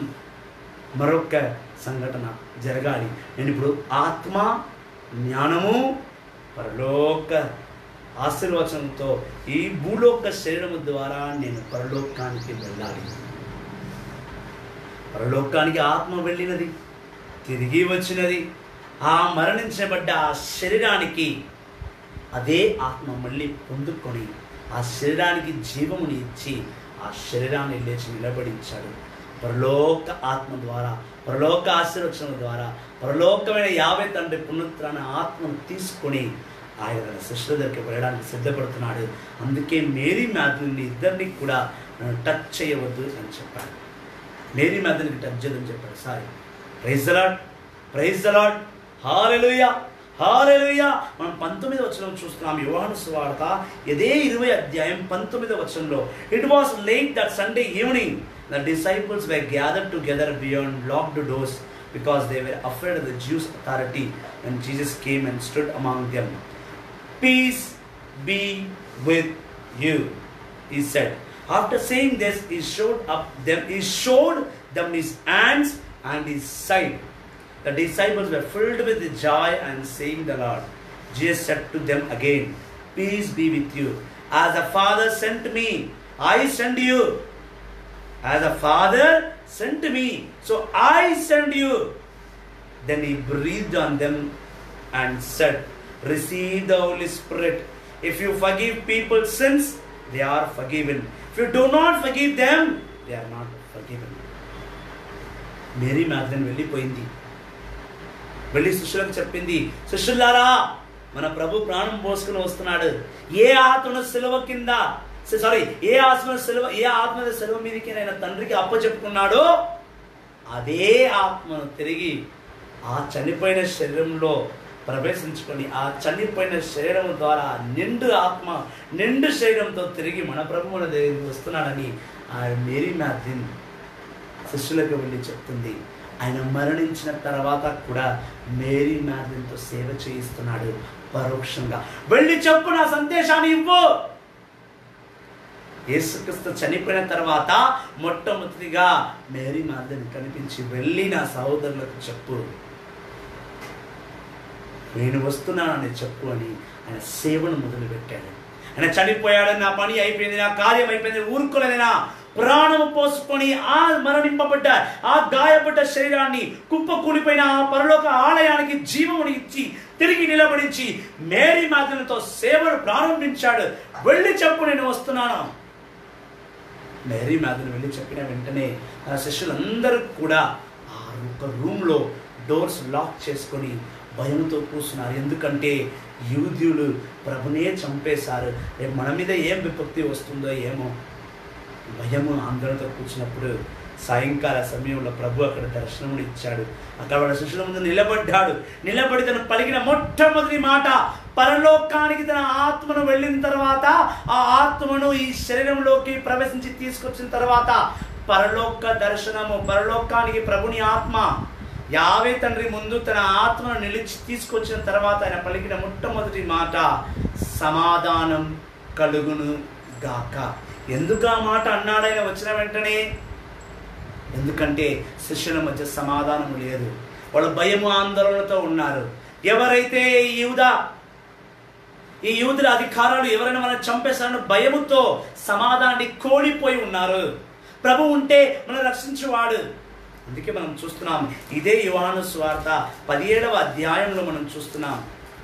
Speaker 1: మరొక సంఘటన జరగాలి నేను ఇప్పుడు ఆత్మ జ్ఞానము పరలోక ఆశీర్వచనంతో ఈ భూలోక శరీరము ద్వారా నేను పరలోకానికి వెళ్ళాలి పరలోకానికి ఆత్మ వెళ్ళినది తిరిగి వచ్చినది ఆ మరణించబడ్డ ఆ శరీరానికి అదే ఆత్మ మళ్ళీ పొందుకొని ఆ శరీరానికి జీవముని ఇచ్చి ఆ శరీరాన్ని లేచి నిలబడించాడు పరలోక ఆత్మ ద్వారా పరలోక ఆశీర్వచన ద్వారా పరలోకమైన యాభై తండ్రి పునరుత్రాన ఆత్మను తీసుకొని ఆయన తన శిష్యుల దగ్గరికి వెళ్ళడానికి సిద్ధపడుతున్నాడు అందుకే మేరీ మ్యాథ్యూని ఇద్దరిని కూడా నన్ను టచ్ చేయవద్దు అని చెప్పాడు మేరీ మ్యాథ్యూనికి టచ్ చేయదని చెప్పాడు sorry praise the Lord praise the Lord hallelujah hallelujah మనం పంతొమ్మిది వచనం చూస్తున్నాం యోహాను సువార్త ఇదే ఇరవై అధ్యాయం పంతొమ్మిది వచనంలో it was late that Sunday evening the disciples were gather together beyond locked doors because they were afraid the Jews authority and Jesus came and stood among them peace be with you he said after saying this he showed up them he showed them his hands and his side the disciples were filled with joy and saying the lord jesus said to them again peace be with you as the father sent me i send you as the father sent me so i send you then he breathed on them and said, Receive the Holy Spirit. If you forgive people's sins, they are forgiven. If you do not forgive them, they are not forgiven. Mary Magdalene వెళ్ళిపోయింది వెళ్ళి శిష్యులకు చెప్పింది శిష్యులారా మన ప్రభు ప్రాణం పోసుకుని వస్తున్నాడు ఏ ఆత్మను సెలవు కింద సారీ ఏ ఆత్మ సెలవు ఏ ఆత్మ సెలవు మీదకి నేను తండ్రికి అప్పచెప్పుకున్నాడో అదే ఆత్మను తిరిగి ఆ చనిపోయిన శరీరంలో ప్రవేశించుకొని ఆ చనిపోయిన శరీరం ద్వారా నిండు ఆత్మ నిండు శరీరంతో తిరిగి మన ప్రభు మన దగ్గరికి వస్తున్నాడని ఆ మేరీ మ్యాథిన్ శిష్యులకు వెళ్ళి చెప్తుంది ఆయన మరణించిన తర్వాత కూడా మేరీ మ్యాథిన్తో సేవ చేయిస్తున్నాడు పరోక్షంగా వెళ్ళి చెప్పు నా సందేశాన్ని ఇవ్వు యేసుక్రీస్తు చనిపోయిన తర్వాత మొట్టమొదటిగా మేరీ మాదిని కనిపించి వెళ్ళి నా సహోదరులకు చెప్పు నేను వస్తున్నానని చెప్పు అని ఆయన సేవను మొదలుపెట్టాడు ఆయన చనిపోయాడని నా పని అయిపోయింది నా కార్యం అయిపోయింది ఊరుకోలేదనా ప్రాణము పోసుకొని ఆ మరణింపబడ్డ ఆ గాయపడ్డ శరీరాన్ని కుప్ప కూలిపోయిన ఆ పరలోక ఆలయానికి జీవముని ఇచ్చి తిరిగి నిలబడించి మేరీ మాతలతో సేవను ప్రారంభించాడు వెళ్ళి చెప్పు నేను వస్తున్నాను మేరీ మాతను వెళ్ళి చెప్పిన వెంటనే ఆ శిష్యులందరూ కూడా ఆ ఒక రూమ్లో డోర్స్ లాక్ చేసుకొని భయంతో కూర్చున్నారు ఎందుకంటే యూదులు ప్రభునే చంపేశారు రేపు మన మీద ఏం విపత్తి వస్తుందో ఏమో భయము ఆందోళనతో కూర్చున్నప్పుడు సాయంకాల సమయంలో ప్రభు అక్కడ దర్శనములు ఇచ్చాడు అక్కడ వాళ్ళ శిష్యుల ముందు నిలబడ్డాడు నిలబడి తను పలికిన మొట్టమొదటి మాట పరలోకానికి తన ఆత్మను వెళ్ళిన తర్వాత ఆ ఆత్మను ఈ శరీరంలోకి ప్రవేశించి తీసుకొచ్చిన తర్వాత పరలోక దర్శనము పరలోకానికి ప్రభుని ఆత్మ యావే తండ్రి ముందు తన ఆత్మను నిలిచి తీసుకొచ్చిన తర్వాత ఆయన పలికిన మొట్టమొదటి మాట సమాధానం కలుగును గాక ఎందుకు ఆ మాట అన్నాడైన వచ్చిన వెంటనే ఎందుకంటే శిష్యుల మధ్య సమాధానం లేదు వాళ్ళు భయము ఆందోళనతో ఉన్నారు ఎవరైతే ఈ యూద ఈ యూదుల అధికారాలు ఎవరైనా మనం చంపేస్తారని భయముతో సమాధానాన్ని కోల్పోయి ఉన్నారు ప్రభు ఉంటే మనం రక్షించేవాడు అందుకే మనం చూస్తున్నాం ఇదే యువాను స్వార్థ పదిహేడవ అధ్యాయంలో మనం చూస్తున్నాం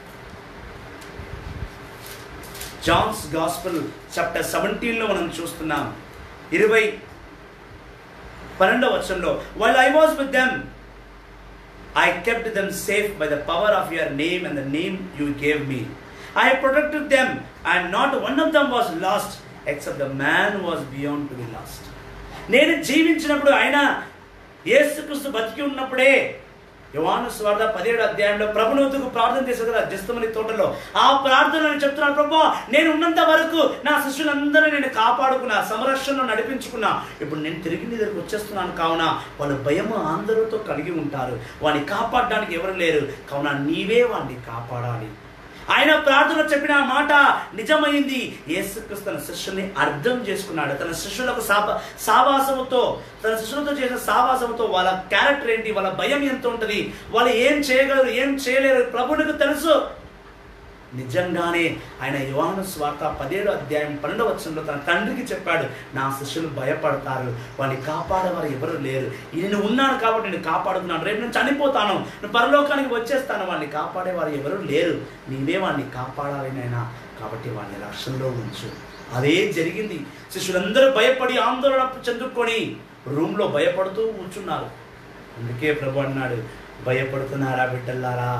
Speaker 1: జాన్స్ గాస్పల్ చాప్టర్ సెవెంటీన్లో మనం చూస్తున్నాం ఇరవై పన్నెండవ వచనంలో while I was with them I kept them safe by the power of your name and the name you gave me I protected them and not one of them was lost except the man was beyond to be lost నేను జీవించినప్పుడు ఆయన యేసుక్రీస్తు బతికి ఉన్నప్పుడే యోహాను స్వార్థ పదిహేడు అధ్యాయంలో ప్రభునవుతుకు ప్రార్థన చేశారు కదా జస్తమని తోటలో ఆ ప్రార్థనను చెప్తున్నాను ప్రభు నేను ఉన్నంత వరకు నా శిష్యులందరూ నేను కాపాడుకున్నా సంరక్షణలో నడిపించుకున్నా ఇప్పుడు నేను తిరిగి నీ దగ్గరికి వచ్చేస్తున్నాను కావున వాళ్ళు భయము ఆందోళనతో కలిగి ఉంటారు వాడిని కాపాడడానికి ఎవరు లేరు కావున నీవే వాడిని కాపాడాలి ఆయన ప్రార్థన చెప్పిన ఆ మాట నిజమైంది యేసుక్రీస్తు తన శిష్యుల్ని అర్థం చేసుకున్నాడు తన శిష్యులకు సాప సావాసముతో తన శిష్యులతో చేసిన సావాసముతో వాళ్ళ క్యారెక్టర్ ఏంటి వాళ్ళ భయం ఎంత ఉంటుంది వాళ్ళు ఏం చేయగలరు ఏం చేయలేరు ప్రభునికి తెలుసు నిజంగానే ఆయన యువాను స్వార్థ పదిహేడు అధ్యాయం పన్నెండు వచనంలో తన తండ్రికి చెప్పాడు నా శిష్యులు భయపడతారు వాడిని కాపాడేవారు ఎవరు లేరు నేను ఉన్నాను కాబట్టి నేను కాపాడుతున్నాను రేపు నేను చనిపోతాను నేను పరలోకానికి వచ్చేస్తాను వాడిని కాపాడేవారు ఎవరు లేరు నీవే వాడిని కాపాడాలి నాయనా కాబట్టి వాడిని రక్షణలో ఉంచు అదే జరిగింది శిష్యులందరూ భయపడి ఆందోళన చెందుకొని రూమ్లో భయపడుతూ కూర్చున్నారు అందుకే ప్రభు అన్నాడు భయపడుతున్నారా బిడ్డల్లారా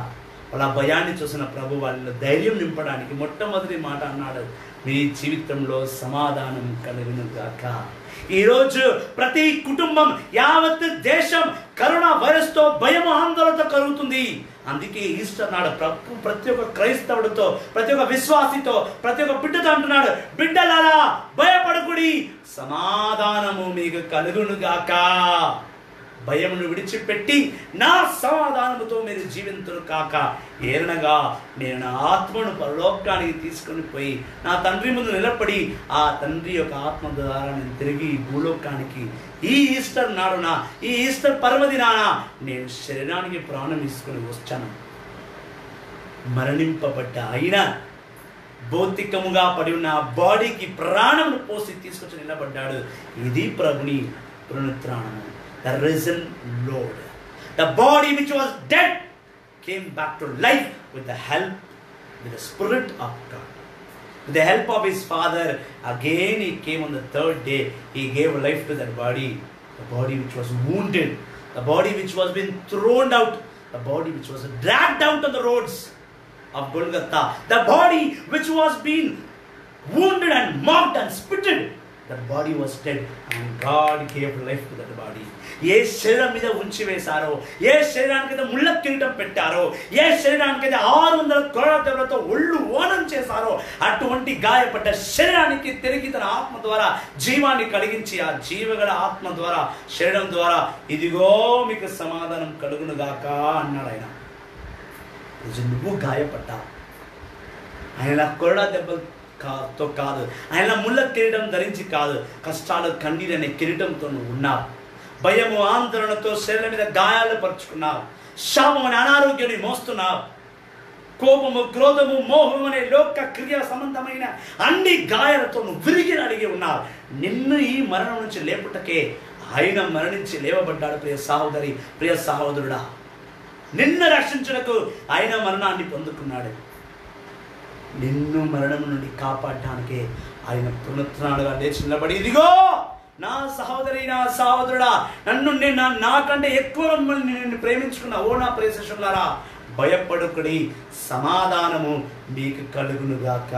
Speaker 1: వాళ్ళ భయాన్ని చూసిన ప్రభు వాళ్ళ ధైర్యం నింపడానికి మొట్టమొదటి మాట అన్నాడు మీ జీవితంలో సమాధానం కలుగును గాక ఈరోజు ప్రతి కుటుంబం యావత్ దేశం కరోనా వైరస్తో భయం ఆందోళనతో కలుగుతుంది అందుకే ఈస్టర్ నాడు ప్రభు ప్రతి ఒక్క క్రైస్తవుడితో ప్రతి ఒక్క విశ్వాసితో ప్రతి ఒక్క బిడ్డతో అంటున్నాడు బిడ్డలారా భయపడకుడి సమాధానము మీకు కలుగును గాక భయమును విడిచిపెట్టి నా సమాధానముతో మీరు జీవింతురు కాక ఏలనగా నేను నా ఆత్మను పరలోకానికి తీసుకొని పోయి నా తండ్రి ముందు నిలబడి ఆ తండ్రి యొక్క ఆత్మ ద్వారా నేను తిరిగి ఈ భూలోకానికి ఈ ఈస్టర్ నాడున ఈ ఈస్టర్ పర్వదినాన నేను శరీరానికి ప్రాణం తీసుకొని వచ్చాను మరణింపబడ్డ అయినా భౌతికముగా పడి ఉన్న ఆ బాడీకి ప్రాణమును పోసి తీసుకొచ్చి నిలబడ్డాడు ఇది ప్రభుని పునరుత్థానము the risen Lord the body which was dead came back to life with the help with the spirit of God With the help of his father, again he came on the third day. He gave life to that body, the body which was wounded, the body which was been thrown out, the body which was dragged out on the roads of Golgotha, the body which was being wounded and mocked and spitted. That body was dead, and God gave life to that body. ఏ శరీరం మీద ఉంచి వేశారో ఏ శరీరానికి అయితే ముళ్ళ కిరీటం పెట్టారో ఏ శరీరానికి అయితే ఆరు వందల కొరతలతో ఒళ్ళు ఓనం చేశారో అటువంటి గాయపడ్డ శరీరానికి తిరిగి తన ఆత్మ ద్వారా జీవాన్ని కలిగించి ఆ జీవగల ఆత్మ ద్వారా శరీరం ద్వారా ఇదిగో మీకు సమాధానం కలుగును గాక అన్నాడు ఆయన నిజం నువ్వు గాయపడ్డా ఆయన కొరడా దెబ్బ తో కాదు ఆయన ముళ్ళ కిరీటం ధరించి కాదు కష్టాలు కన్నీరు అనే కిరీటంతో నువ్వు ఉన్నావు భయము ఆందోళనతో శరీరం మీద గాయాలు పరుచుకున్నావు శాపం అనే అనారోగ్యాన్ని మోస్తున్నావు కోపము క్రోధము మోహం అనే లోక క్రియ సంబంధమైన అన్ని గాయాలతో నువ్వు విరిగి అడిగి ఉన్నావు నిన్ను ఈ మరణం నుంచి లేపుటకే ఆయన మరణించి లేవబడ్డాడు ప్రియ సహోదరి ప్రియ సహోదరుడా నిన్ను రక్షించుటకు ఆయన మరణాన్ని పొందుకున్నాడు నిన్ను మరణం నుండి కాపాడటానికే ఆయన పునరుత్నాడుగా లేచి నిలబడి ఇదిగో నా సహోదరి నా సహోదరుడా నన్ను నేను నా- నాకంటే ఎక్కువ మిమ్మల్ని నేను ప్రేమించుకున్నా ఓ నా ప్రేషులారా భయపడుకుడి సమాధానము మీకు కలుగునుగాక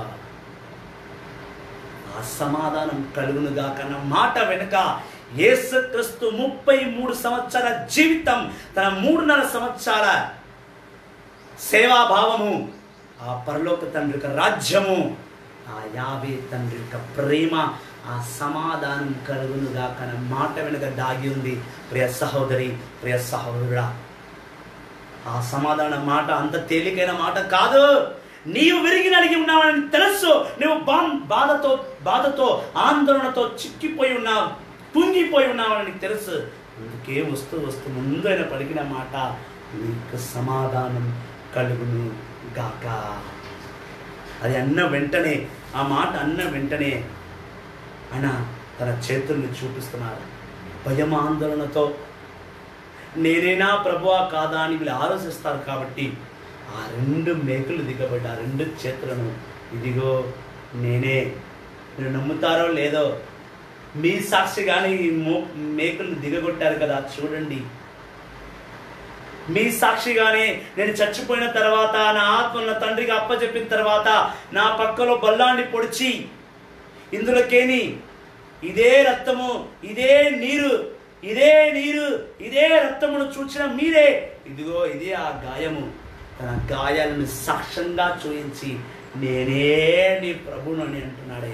Speaker 1: ఆ సమాధానం కలుగునుగాక అన్న మాట వెనుక యేసుక్రీస్తు ముప్పై మూడు సంవత్సరాల జీవితం తన మూడున్నర సంవత్సరాల సేవాభావము ఆ పరలోక తండ్రి యొక్క రాజ్యము ఆ యాభై తండ్రి యొక్క ప్రేమ ఆ సమాధానం కలుగునుగా కన మాట వెనుక దాగి ఉంది ప్రియ సహోదరి ప్రియ సహోదరుడా ఆ సమాధాన మాట అంత తేలికైన మాట కాదు నీవు విరిగి నలిగి ఉన్నావని తెలుసు నువ్వు బా బాధతో బాధతో ఆందోళనతో చిక్కిపోయి ఉన్నావు కుంగిపోయి ఉన్నావని నీకు తెలుసు అందుకే వస్తూ వస్తూ ముందు ఆయన పలికిన మాట నీకు సమాధానం కలుగును గాక అది అన్న వెంటనే ఆ మాట అన్న వెంటనే ఆయన తన చేతుల్ని చూపిస్తున్నారు భయం ఆందోళనతో నేనేనా ప్రభువా కాదా అని వీళ్ళు ఆలోచిస్తారు కాబట్టి ఆ రెండు మేకులు దిగబడ్డ ఆ రెండు చేతులను ఇదిగో నేనే మీరు నమ్ముతారో లేదో మీ సాక్షిగానే ఈ మో మేకులు దిగగొట్టారు కదా చూడండి మీ సాక్షిగానే నేను చచ్చిపోయిన తర్వాత నా ఆత్మను నా తండ్రికి అప్పచెప్పిన తర్వాత నా పక్కలో బల్లాన్ని పొడిచి ఇందులోకేని ఇదే రక్తము ఇదే నీరు ఇదే నీరు ఇదే రక్తమును చూచిన మీరే ఇదిగో ఇదే ఆ గాయము తన గాయాలను సాక్ష్యంగా చూయించి నేనే నీ ప్రభును అని అంటున్నాడే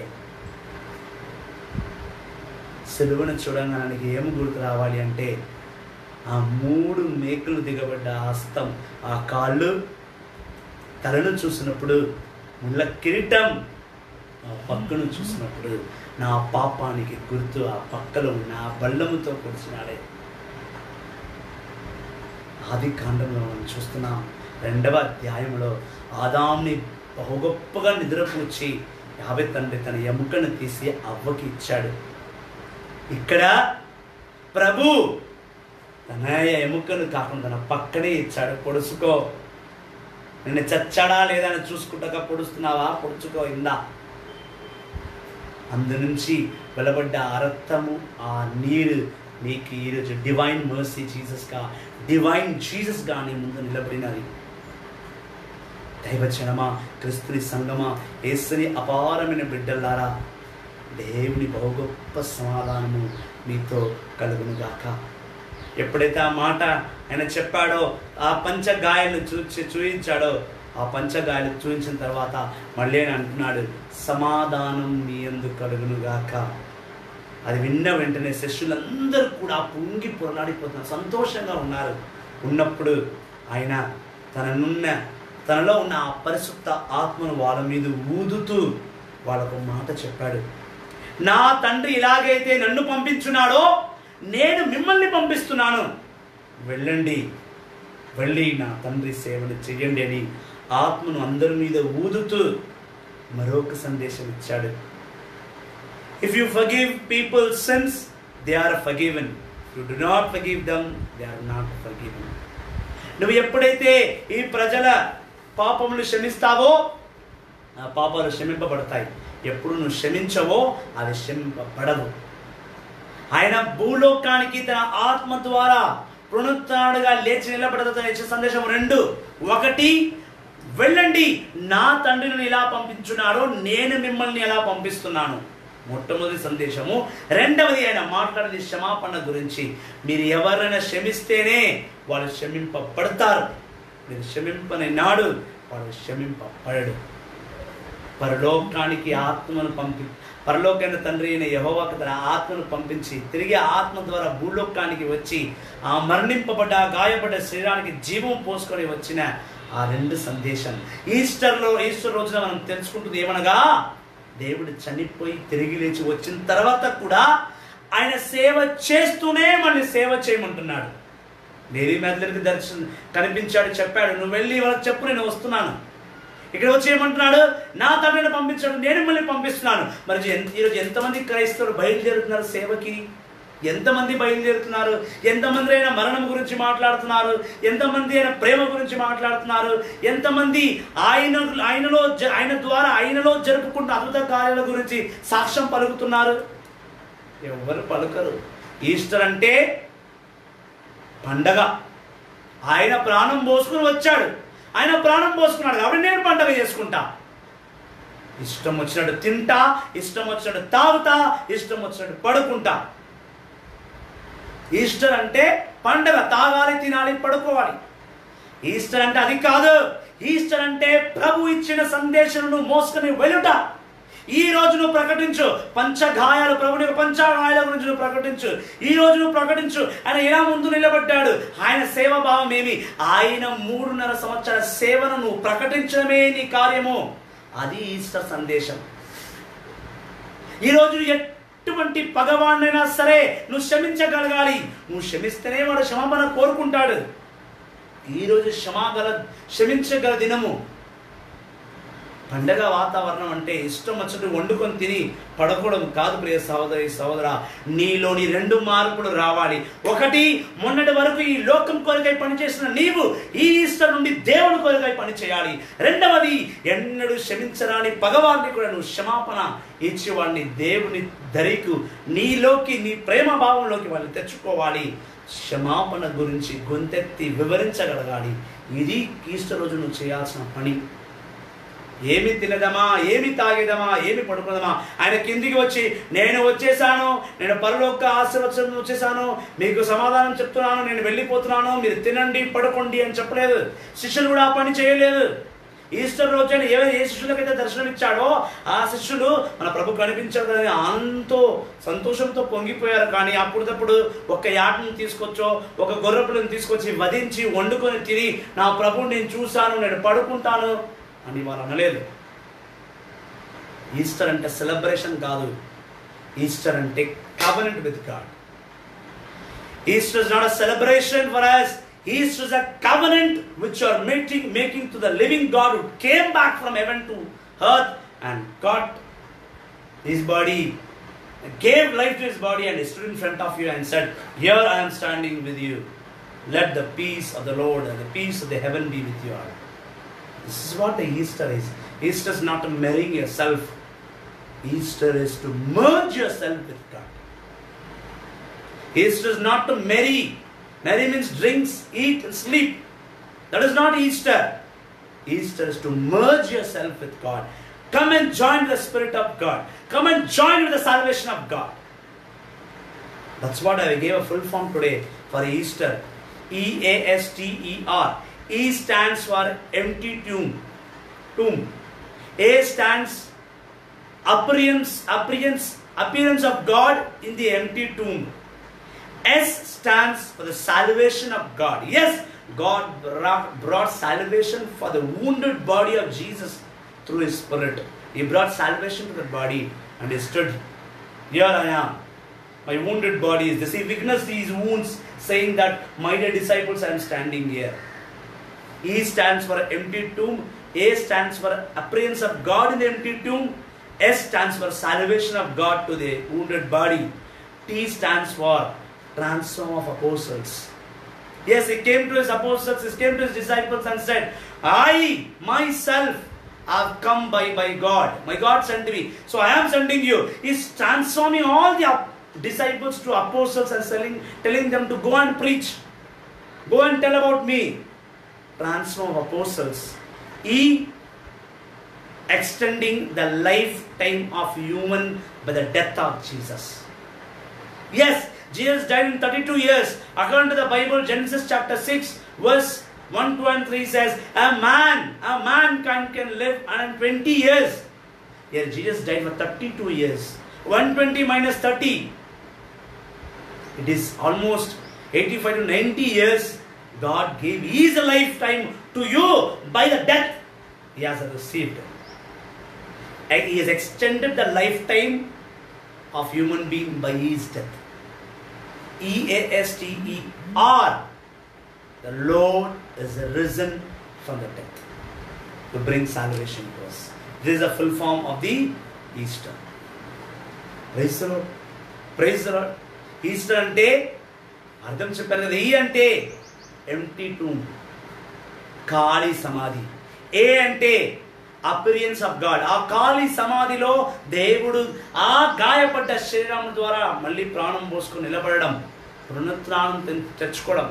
Speaker 1: సెలువును చూడడానికి ఏమి గుర్తు రావాలి అంటే ఆ మూడు మేకులు దిగబడ్డ ఆ హస్తం ఆ కాళ్ళు తలను చూసినప్పుడు ముళ్ళ కిరీటం ఆ పక్కను చూసినప్పుడు నా పాపానికి గుర్తు ఆ పక్కలో ఉన్న ఆ బల్లముతో పొడిచినాడే ఆది కాండంలో మనం చూస్తున్నాం రెండవ అధ్యాయంలో ఆదాంని బహు గొప్పగా నిద్రపూచి యాభై తండ్రి తన ఎముకను తీసి అవ్వకి ఇచ్చాడు ఇక్కడ ప్రభు తన ఎముకను కాకుండా తన పక్కనే ఇచ్చాడు పొడుచుకో నిన్ను చచ్చాడా లేదా అని చూసుకుంటాక పొడుస్తున్నావా పొడుచుకో ఇందా అందు నుంచి వెలబడ్డ ఆ రక్తము ఆ నీరు నీకు ఈరోజు డివైన్ మర్సీ జీసస్గా డివైన్ జీసస్గా నీ ముందు నిలబడినది దైవజనమా క్రిస్తుని సంగమా యేసుని అపారమైన బిడ్డలారా దేవుని బహు గొప్ప సమాధానము మీతో కలుగును గాక ఎప్పుడైతే ఆ మాట ఆయన చెప్పాడో ఆ పంచగాయలను చూచి చూయించాడో ఆ పంచగాయలు చూపించిన తర్వాత మళ్ళీ ఆయన అంటున్నాడు సమాధానం మీ ఎందుకు కలుగును గాక అది విన్న వెంటనే శిష్యులందరూ కూడా పొంగి పొరలాడిపోతున్నారు సంతోషంగా ఉన్నారు ఉన్నప్పుడు ఆయన తననున్న తనలో ఉన్న ఆ పరిశుద్ధ ఆత్మను వాళ్ళ మీద ఊదుతూ వాళ్ళకు మాట చెప్పాడు నా తండ్రి ఇలాగైతే నన్ను పంపించున్నాడో నేను మిమ్మల్ని పంపిస్తున్నాను వెళ్ళండి వెళ్ళి నా తండ్రి సేవను చెయ్యండి అని ఆత్మను అందరి మీద ఊదుతూ మరొక సందేశం ఇచ్చాడు if you forgive people sins they are forgiven you do not forgive them they are not forgiven నువ్వు ఎప్పుడైతే ఈ ప్రజల పాపములు క్షమిస్తావో ఆ పాపాలు క్షమింపబడతాయి ఎప్పుడు నువ్వు క్షమించవో అవి క్షమింపబడవు ఆయన భూలోకానికి తన ఆత్మ ద్వారా పునరుత్డుగా లేచి నిలబడతా ఇచ్చే సందేశం రెండు ఒకటి వెళ్ళండి నా తండ్రిని ఎలా పంపించున్నారో నేను మిమ్మల్ని ఎలా పంపిస్తున్నాను మొట్టమొదటి సందేశము రెండవది ఆయన మాట్లాడేది క్షమాపణ గురించి మీరు ఎవరైనా క్షమిస్తేనే వాళ్ళు క్షమింపబడతారు మీరు క్షమింపని నాడు వాడు క్షమింపబడడు పరలోకానికి ఆత్మను పంపి పరలోకైన తండ్రి అయిన యహోవాకు తన ఆత్మను పంపించి తిరిగి ఆత్మ ద్వారా భూలోకానికి వచ్చి ఆ మరణింపబడ్డ ఆ గాయపడ్డ శరీరానికి జీవం పోసుకొని వచ్చిన ఆ రెండు సందేశం ఈస్టర్లో ఈస్టర్ రోజున మనం తెలుసుకుంటుంది ఏమనగా దేవుడు చనిపోయి తిరిగి లేచి వచ్చిన తర్వాత కూడా ఆయన సేవ చేస్తూనే మళ్ళీ సేవ చేయమంటున్నాడు మేరీ మెదలకి దర్శనం కనిపించాడు చెప్పాడు నువ్వు వెళ్ళి వాళ్ళకి చెప్పు నేను వస్తున్నాను ఇక్కడ వచ్చి ఏమంటున్నాడు నా తండ్రిని పంపించాడు నేను మిమ్మల్ని పంపిస్తున్నాను మరి ఎంత- ఈరోజు ఎంతమంది క్రైస్తవులు బయలుదేరుతున్నారు సేవకి ఎంతమంది బయలుదేరుతున్నారు ఎంతమంది అయినా మరణం గురించి మాట్లాడుతున్నారు ఎంతమంది అయినా ప్రేమ గురించి మాట్లాడుతున్నారు ఎంతమంది ఆయన ఆయనలో జ- ఆయన ద్వారా ఆయనలో జరుపుకుంటున్న అద్భుత కార్యాల గురించి సాక్ష్యం పలుకుతున్నారు ఎవరు పలుకరు ఈస్టర్ అంటే పండగ ఆయన ప్రాణం పోసుకుని వచ్చాడు ఆయన ప్రాణం పోసుకున్నాడు కాబట్టి నేను పండగ చేసుకుంటా ఇష్టం వచ్చినట్టు తింటా ఇష్టం వచ్చినట్టు తాగుతా ఇష్టం వచ్చినట్టు పడుకుంటా ఈస్టర్ అంటే పండగ తాగాలి తినాలి పడుకోవాలి ఈస్టర్ అంటే అది కాదు ఈస్టర్ అంటే ప్రభు ఇచ్చిన సందేశమును మోసుకొని వెలుట ఈ రోజు నువ్వు ప్రకటించు పంచగాయాలు ప్రభుని యొక్క పంచగాయాల గురించి నువ్వు ప్రకటించు ఈ రోజు నువ్వు ప్రకటించు ఆయన ఎలా ముందు నిలబడ్డాడు ఆయన సేవాభావం ఏమి ఆయన మూడున్నర సంవత్సరాల సేవను నువ్వు ప్రకటించడమే నీ కార్యము అది ఈస్టర్ సందేశం ఈరోజు ఎటువంటి పగవాడినైనా సరే నువ్వు క్షమించగలగాలి నువ్వు క్షమిస్తేనే వాడు క్షమాపణ కోరుకుంటాడు ఈరోజు క్షమాగల క్షమించగల దినము పండగ వాతావరణం అంటే ఇష్టం వచ్చినట్టు వండుకొని తిని పడకూడదు కాదు ప్రియ సహోదరి సహోదర నీలోని రెండు మార్పులు రావాలి ఒకటి మొన్నటి వరకు ఈ లోకం కొరకై పనిచేసిన నీవు ఈ ఈస్టర్ నుండి దేవుని కొరకై పని చేయాలి రెండవది ఎన్నడూ క్షమించరాని పగవారిని కూడా నువ్వు క్షమాపణ ఇచ్చేవాడిని దేవుని ధరికు నీలోకి నీ ప్రేమ భావంలోకి వాళ్ళు తెచ్చుకోవాలి క్షమాపణ గురించి గొంతెత్తి వివరించగలగాలి ఇది ఈస్టర్ రోజు నువ్వు చేయాల్సిన పని ఏమి తినదమా ఏమి తాగేదమా ఏమి పడుకుందామా ఆయన కిందికి వచ్చి నేను వచ్చేసాను నేను పరలోక ఆశీర్వచనం వచ్చేసాను మీకు సమాధానం చెప్తున్నాను నేను వెళ్ళిపోతున్నాను మీరు తినండి పడుకోండి అని చెప్పలేదు శిష్యులు కూడా ఆ పని చేయలేదు ఈస్టర్ రోజు ఆయన ఏ ఏ శిష్యులకైతే దర్శనం ఇచ్చాడో ఆ శిష్యులు మన ప్రభు కనిపించారు కదా అని ఆనందంతో సంతోషంతో పొంగిపోయారు కానీ అప్పుడప్పుడు ఒక యాటను తీసుకొచ్చో ఒక గొర్రెపులను తీసుకొచ్చి వధించి వండుకొని తిని నా ప్రభుని నేను చూశాను నేను పడుకుంటాను అని వారు అనలేదు ఈస్టర్ అంటే సెలబ్రేషన్ కాదు ఈస్టర్ అంటే covenant with God Easter is not a celebration for us Easter is a covenant which are making making to the living God who came back from heaven to earth and got his body gave life to his body and stood in front of you and said, Here I am standing with you. Let the peace of the Lord and the peace of the heaven be with you all. This is what the Easter is. Easter is not to marrying yourself. Easter is to merge yourself with God. Easter is not to marry. Marry means drinks, eat, and sleep. That is not Easter. Easter is to merge yourself with God. Come and join the Spirit of God. Come and join with the salvation of God. That's what I gave a full form today for Easter. E A S T E R. E stands for empty tomb. Tomb. A stands appearance, appearance, appearance of God in the empty tomb. S stands for the salvation of God. Yes, God brought, brought salvation for the wounded body of Jesus through His Spirit. He brought salvation to the body and He stood. Here I am. My wounded body is this. He witnessed these wounds, saying that, My dear disciples, I am standing here. E stands for empty tomb. A stands for appearance of God in the empty tomb. S stands for salvation of God to the wounded body. T stands for transform of apostles. Yes, he came to his apostles, he came to his disciples and said, I myself have come by, by God. My God sent me. So I am sending you. He's transforming all the ap- disciples to apostles and telling, telling them to go and preach. Go and tell about me. Transform of apostles. E extending the lifetime of human by the death of Jesus. Yes, Jesus died in 32 years. According to the Bible, Genesis chapter 6, verse 1, 2, and 3 says, A man, a man can, can live 120 years. Here, Jesus died for 32 years. 120 minus 30. It is almost 85 to 90 years. God gave His lifetime to you by the death He has received. And He has extended the lifetime of human being by His death. E A S T E R. The Lord is risen from the dead to bring salvation to us. This is a full form of the Easter. Praise the Lord. Praise the Lord. Easter అంటే అర్థం చెప్పారు కదా ఈ అంటే empty tomb ఖాళీ సమాధి ఏ అంటే appearance of God ఆ ఖాళీ సమాధిలో దేవుడు ఆ గాయపడ్డ శరీరం ద్వారా మళ్ళీ ప్రాణం పోసుకొని నిలబడడం పునరుత్నం తె- తెచ్చుకోవడం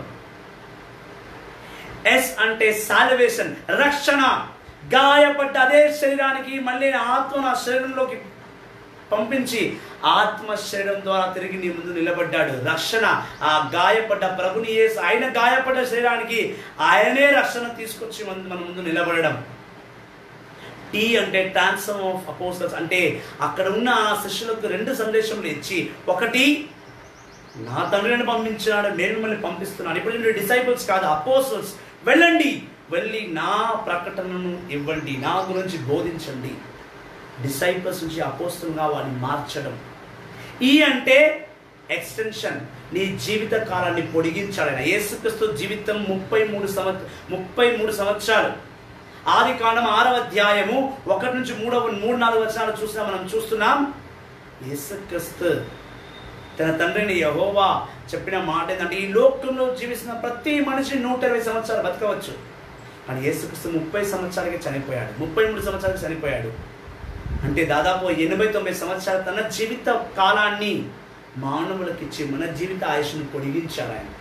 Speaker 1: ఎస్ అంటే సాల్వేషన్ రక్షణ గాయపడ్డ అదే శరీరానికి మళ్ళీ నా ఆత్మ నా శరీరంలోకి పంపించి ఆత్మ శరీరం ద్వారా తిరిగి నీ ముందు నిలబడ్డాడు రక్షణ ఆ గాయపడ్డ ప్రభుని యేసు ఆయన గాయపడ్డ శరీరానికి ఆయనే రక్షణ తీసుకొచ్చి మన మన ముందు నిలబడడం టీ అంటే ట్రాన్స్ఫర్మ్ ఆఫ్ అపోసల్స్ అంటే అక్కడ ఉన్న ఆ శిష్యులకు రెండు సందేశములు ఇచ్చి ఒకటి నా తండ్రిని పంపించినాడు నేను మిమ్మల్ని పంపిస్తున్నాను ఇప్పుడు మీరు డిసైపుల్స్ కాదు అపోసల్స్ వెళ్ళండి వెళ్ళి నా ప్రకటనను ఇవ్వండి నా గురించి బోధించండి డిసైపుల్స్ నుంచి అపోస్తులుగా వాడిని మార్చడం ఈ అంటే ఎక్స్టెన్షన్ నీ జీవిత కాలాన్ని పొడిగించాడు ఆయన యేసుక్రీస్తు జీవితం ముప్పై మూడు సంవత్సర ముప్పై మూడు సంవత్సరాలు ఆది కాండం ఆరవ అధ్యాయము ఒకటి నుంచి మూడవ మూడు నాలుగు వచనాలు చూసినా మనం చూస్తున్నాం యేసుక్రీస్తు తన తండ్రిని యహోవా చెప్పిన మాట ఏంటంటే ఈ లోకంలో జీవిస్తున్న ప్రతి మనిషి నూట ఇరవై సంవత్సరాలు బతకవచ్చు కానీ యేసుక్రీస్తు ముప్పై సంవత్సరాలకి చనిపోయాడు ముప్పై మూడు సంవత్సరాలకి చనిపోయాడు అంటే దాదాపు ఎనభై తొంభై సంవత్సరాలు తన జీవిత కాలాన్ని మానవులకు ఇచ్చి మన జీవిత ఆయుష్ను పొడిగించాడు ఆయన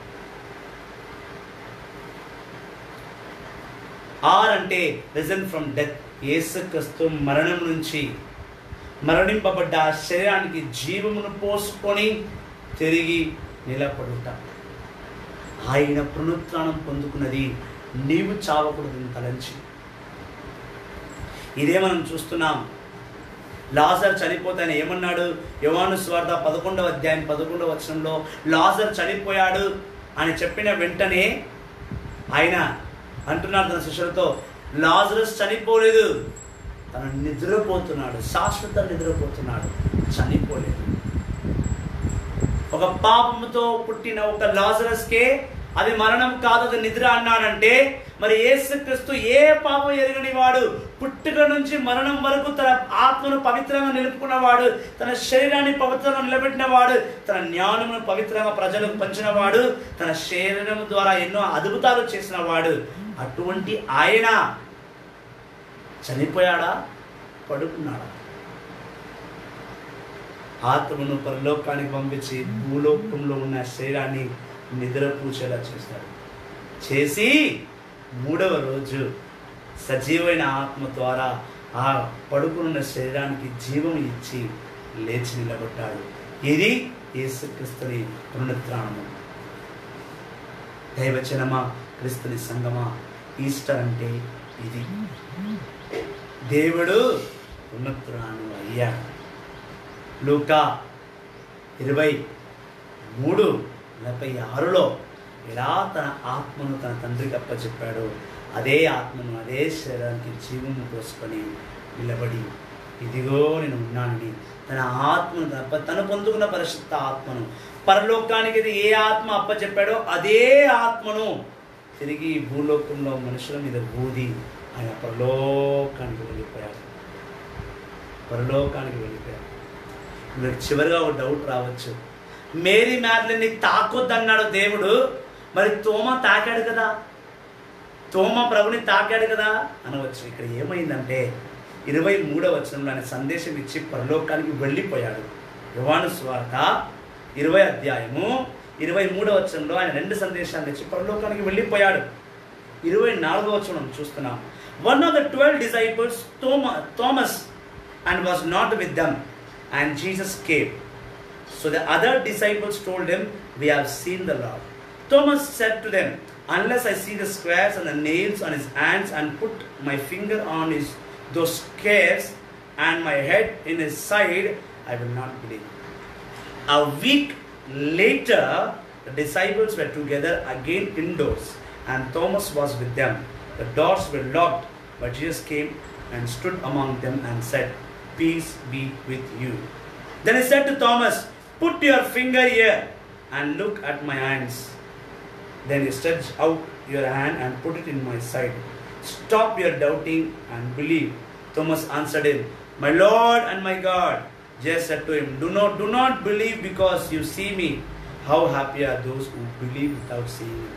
Speaker 1: ఆర్ అంటే రిజన్ ఫ్రమ్ డెత్ యేసుక్రీస్తు మరణం నుంచి మరణింపబడ్డ ఆ శరీరానికి జీవమును పోసుకొని తిరిగి నిలబడుట ఆయన పునరుత్నం పొందుకున్నది నీవు చావకూడదని తలంచి ఇదే మనం చూస్తున్నాం లాజర్ చనిపోతే ఆయన ఏమన్నాడు యోవాను స్వార్థ పదకొండవ అధ్యాయం పదకొండవ వచనంలో లాజర్ చనిపోయాడు అని చెప్పిన వెంటనే ఆయన అంటున్నాడు తన శిష్యులతో లాజరస్ చనిపోలేదు తను నిద్రపోతున్నాడు శాశ్వత నిద్రపోతున్నాడు చనిపోలేదు ఒక పాపముతో పుట్టిన ఒక లాజరస్కే అది మరణం కాదు అది నిద్ర అన్నాడంటే మరి యేసుక్రీస్తు ఏ పాపం ఎరగని వాడు పుట్టుక నుంచి మరణం వరకు తన ఆత్మను పవిత్రంగా నిలుపుకున్నవాడు తన శరీరాన్ని పవిత్రంగా నిలబెట్టిన వాడు తన జ్ఞానమును పవిత్రంగా ప్రజలకు పంచిన వాడు తన శరీరం ద్వారా ఎన్నో అద్భుతాలు చేసిన వాడు అటువంటి ఆయన చనిపోయాడా పడుకున్నాడా ఆత్మను పరలోకానికి పంపించి భూలోకంలో ఉన్న శరీరాన్ని నిద్రపూచేలా చేస్తాడు చేసి మూడవ రోజు సజీవమైన ఆత్మ ద్వారా ఆ పడుకున్న శరీరానికి జీవం ఇచ్చి లేచి నిలబడ్డాడు ఇది యేసుక్రీస్తుని పునరుత్థానము దైవచనమా క్రీస్తుని సంగమా ఈస్టర్ అంటే ఇది దేవుడు పునరుత్థానం అయ్యాడు లూకా ఇరవై మూడు నలభై ఆరులో ఎలా తన ఆత్మను తన తండ్రికి అప్పచెప్పాడో అదే ఆత్మను అదే శరీరానికి జీవము పోసుకొని నిలబడి ఇదిగో నేను ఉన్నానని తన ఆత్మను తప్ప తను పొందుకున్న పరిశుద్ధ ఆత్మను పరలోకానికి ఇది ఏ ఆత్మ అప్పచెప్పాడో అదే ఆత్మను తిరిగి ఈ భూలోకంలో మనుషుల మీద ఊది ఆయన పరలోకానికి వెళ్ళిపోయాడు పరలోకానికి వెళ్ళిపోయాడు మీకు చివరిగా ఒక డౌట్ రావచ్చు మేరీ మ్యాడ్లని తాకొద్దన్నాడు దేవుడు మరి తోమ తాకాడు కదా తోమ ప్రభుని తాకాడు కదా అనవచ్చు ఇక్కడ ఏమైందంటే ఇరవై మూడవ వచనంలో ఆయన సందేశం ఇచ్చి పరలోకానికి వెళ్ళిపోయాడు యువాను స్వార్త ఇరవై అధ్యాయము ఇరవై మూడవ వచనంలో ఆయన రెండు సందేశాలు ఇచ్చి పరలోకానికి వెళ్ళిపోయాడు ఇరవై నాలుగవ వచనం చూస్తున్నాం one of the twelve disciples థోమ Thomas and was not with them and Jesus came So the other disciples told him, We have seen the Lord. Thomas said to them, Unless I see the squares and the nails on his hands and put my finger on his those squares and my head in his side, I will not believe. A week later, the disciples were together again indoors, and Thomas was with them. The doors were locked, but Jesus came and stood among them and said, Peace be with you. Then he said to Thomas, Put your finger here and look at my hands. Then he stretched out your hand and put it in my side. Stop your doubting and believe. Thomas answered him, My Lord and my God. Jesus said to him, Do not do not believe because you see me. How happy are those who believe without seeing me.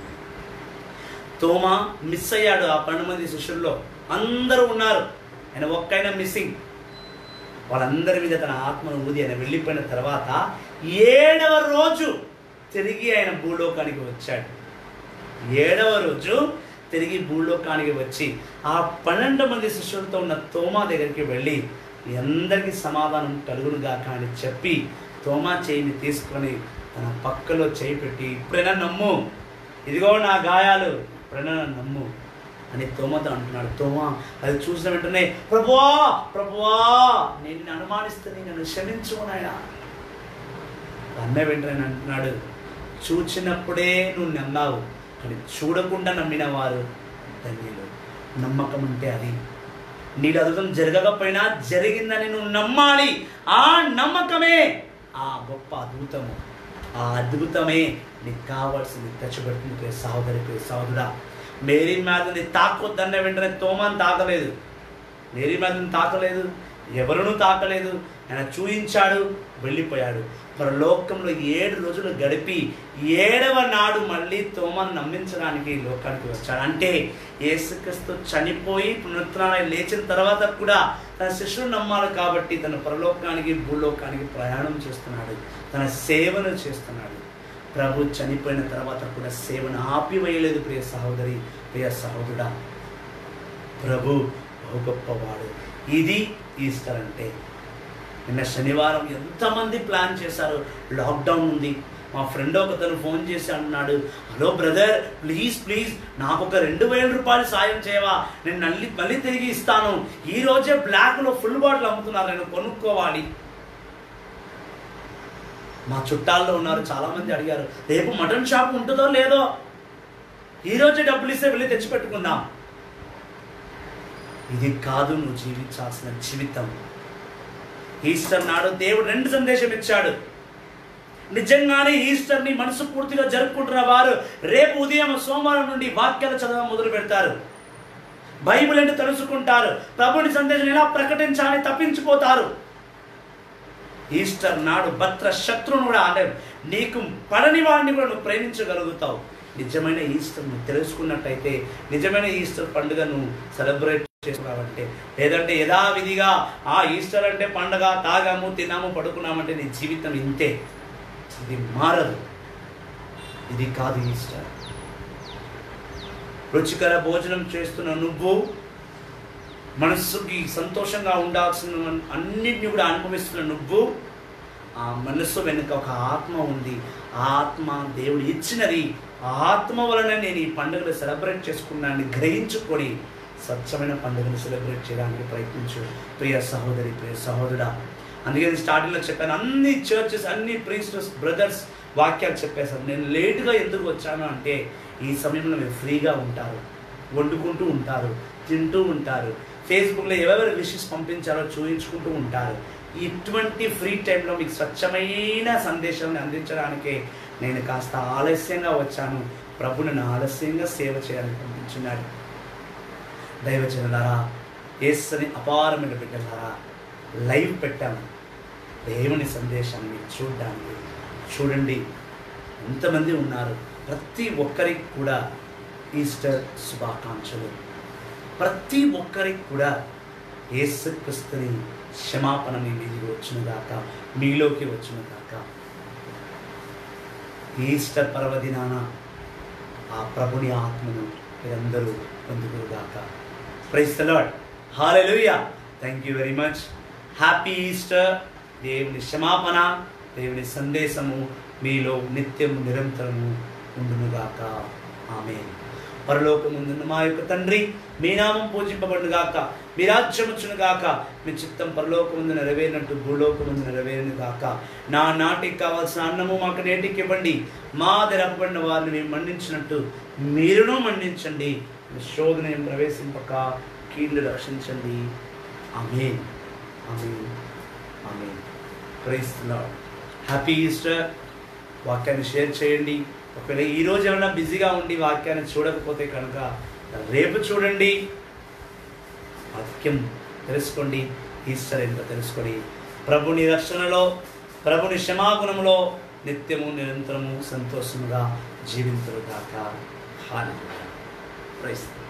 Speaker 1: తోమా miss అయ్యాడు ఆ పన్నెండు మంది శిష్యుల్లో అందరూ ఉన్నారు ఆయన ఒక్కైనా missing వాళ్ళందరి మీద తన ఆత్మను ఊది ఆయన వెళ్ళిపోయిన తర్వాత ఏడవ రోజు తిరిగి ఆయన భూలోకానికి వచ్చాడు ఏడవ రోజు తిరిగి భూలోకానికి వచ్చి ఆ పన్నెండు మంది శిష్యులతో ఉన్న తోమా దగ్గరికి వెళ్ళి మీ అందరికీ సమాధానం కలుగునుగా కానీ చెప్పి తోమా చేయిని తీసుకొని తన పక్కలో చేయి పెట్టి ఇప్పుడైనా నమ్ము ఇదిగో నా గాయాలు ఇప్పుడైనా నన్ను నమ్ము అని తోమతో అంటున్నాడు తోమా అది చూసిన వెంటనే ప్రభువా ప్రభువా నేను నిన్ను అనుమానిస్తే నన్ను క్షమించు నాయన అన్న వెంటనే అంటున్నాడు చూచినప్పుడే నువ్వు నమ్మావు కానీ చూడకుండా నమ్మిన వారు ధన్యులు నమ్మకం అంటే అది నీడు అద్భుతం జరగకపోయినా జరిగిందని నువ్వు నమ్మాలి ఆ నమ్మకమే ఆ గొప్ప అద్భుతము ఆ అద్భుతమే నీకు కావాల్సింది తెచ్చబెట్టుకుంటే సహోదరికి సహోదరా మేరీ మేదని తాకొద్దన్న వెంటనే తోమాన్ తాకలేదు మేరీ మేదని తాకలేదు ఎవరును తాకలేదు ఆయన చూయించాడు వెళ్ళిపోయాడు పరలోకంలో ఏడు రోజులు గడిపి ఏడవ నాడు మళ్ళీ తోమను నమ్మించడానికి ఈ లోకానికి వచ్చాడు అంటే యేసుక్రీస్తు చనిపోయి పునరుత్థానం లేచిన తర్వాత కూడా తన శిష్యులు నమ్మాలి కాబట్టి తన పరలోకానికి భూలోకానికి ప్రయాణం చేస్తున్నాడు తన సేవను చేస్తున్నాడు ప్రభు చనిపోయిన తర్వాత కూడా సేవను ఆపివేయలేదు ప్రియ సహోదరి ప్రియ సహోదరుడా ప్రభు బహు గొప్పవాడు ఇది ఈస్టర్ అంటే నిన్న శనివారం ఎంతమంది ప్లాన్ చేశారు లాక్డౌన్ ఉంది మా ఫ్రెండ్ ఒకతను ఫోన్ చేసి అన్నాడు హలో బ్రదర్ ప్లీజ్ ప్లీజ్ నాకు ఒక రెండు వేల రూపాయలు సాయం చేయవా నేను మళ్ళీ మళ్ళీ తిరిగి ఇస్తాను ఈ రోజే బ్లాక్లో ఫుల్ బాటిల్ అమ్ముతున్నారు నేను కొనుక్కోవాలి మా చుట్టాల్లో ఉన్నారు చాలా మంది అడిగారు రేపు మటన్ షాప్ ఉంటుందో లేదో ఈ రోజే డబ్బులు ఇస్తే వెళ్ళి తెచ్చిపెట్టుకుందాం ఇది కాదు నువ్వు జీవించాల్సిన జీవితం ఈస్టర్ నాడు దేవుడు రెండు సందేశం ఇచ్చాడు నిజంగానే ఈస్టర్ని మనసు పూర్తిగా జరుపుకుంటున్న వారు రేపు ఉదయం సోమవారం నుండి వాక్యాలు చదవడం మొదలు పెడతారు బైబిల్ అంటే తెలుసుకుంటారు ప్రభుని సందేశం ఎలా ప్రకటించాలని తప్పించిపోతారు ఈస్టర్ నాడు భద్ర శత్రువును కూడా అంటే నీకు పడని వాడిని కూడా నువ్వు ప్రేమించగలుగుతావు నిజమైన ఈస్టర్ నువ్వు తెలుసుకున్నట్టయితే నిజమైన ఈస్టర్ పండుగను సెలబ్రేట్ చేసుకున్నావంటే లేదంటే యథావిధిగా ఆ ఈస్టర్ అంటే పండగ తాగాము తిన్నాము పడుకున్నామంటే నీ జీవితం ఇంతే ఇది మారదు ఇది కాదు ఈస్టర్ రుచికర భోజనం చేస్తున్న నువ్వు మనస్సుకి సంతోషంగా ఉండాల్సిన అన్నిటిని కూడా అనుభవిస్తున్న నువ్వు ఆ మనస్సు వెనుక ఒక ఆత్మ ఉంది ఆ ఆత్మ దేవుడు ఇచ్చినది ఆ ఆత్మ వలన నేను ఈ పండుగను సెలబ్రేట్ చేసుకున్నాను గ్రహించుకొని స్వచ్ఛమైన పండుగను సెలబ్రేట్ చేయడానికి ప్రయత్నించు ప్రియ సహోదరి ప్రియ సహోదరుడా అందుకే నేను స్టార్టింగ్లో చెప్పాను అన్ని చర్చెస్ అన్ని ప్రీస్టర్స్ బ్రదర్స్ వాక్యాలు చెప్పేశాను నేను లేటుగా ఎందుకు వచ్చాను అంటే ఈ సమయంలో మీరు ఫ్రీగా ఉంటారు వండుకుంటూ ఉంటారు తింటూ ఉంటారు ఫేస్బుక్లో ఎవరెవరు విషెస్ పంపించారో చూపించుకుంటూ ఉంటారు ఇటువంటి ఫ్రీ టైంలో మీకు స్వచ్ఛమైన సందేశాన్ని అందించడానికే నేను కాస్త ఆలస్యంగా వచ్చాను ప్రభు నన్ను ఆలస్యంగా సేవ చేయాలని పంపించున్నాడు దైవజనులారా ఏసని అపారమైన బిడ్డలారా లైవ్ పెట్టాము దేవుని సందేశాన్ని చూడడానికి చూడండి ఎంతమంది ఉన్నారు ప్రతి ఒక్కరికి కూడా ఈస్టర్ శుభాకాంక్షలు ప్రతి ఒక్కరికి కూడా యేసుక్రీస్తుని క్షమాపణ మీ మీదికి వచ్చిన గాక మీలోకి వచ్చిన గాక ఈస్టర్ పర్వదినాన ఆ ప్రభుని ఆత్మను మీరందరూ పొందుకురు గాక praise the Lord hallelujah thank you very much happy Easter దేవుని క్షమాపణ దేవుని సందేశము మీలో నిత్యం నిరంతరము ఉండునుగాక ఆమె పరలోకముందున్న మా యొక్క తండ్రి మీ నామం పూజింపబడును గాక మీ రాజ్యం వచ్చును గాక మీ చిత్తం పరలోకముందు నెరవేరినట్టు భూలోకముందు నెరవేరును గాక నా నాటికి కావాల్సిన అన్నము మాకు నేటికి ఇవ్వండి మా తెరపబడిన వారిని మేము మండించినట్టు మీరును మండించండి శోధన ఏం ప్రవేశింపక కీళ్ళు రక్షించండి ఆమె ఆమె ఆమె ప్రైస్ లార్డ్ హ్యాపీ ఈస్టర్ వాక్యాన్ని షేర్ చేయండి ఒకవేళ ఈ రోజు ఏమైనా బిజీగా ఉండి వాక్యాన్ని చూడకపోతే కనుక రేపు చూడండి వాక్యం తెలుసుకోండి ఈస్టర్ ఏంటో తెలుసుకొని ప్రభుని రక్షణలో ప్రభుని క్షమాగుణంలో నిత్యము నిరంతరము సంతోషముగా జీవించరు కాక హాని ప్రైస్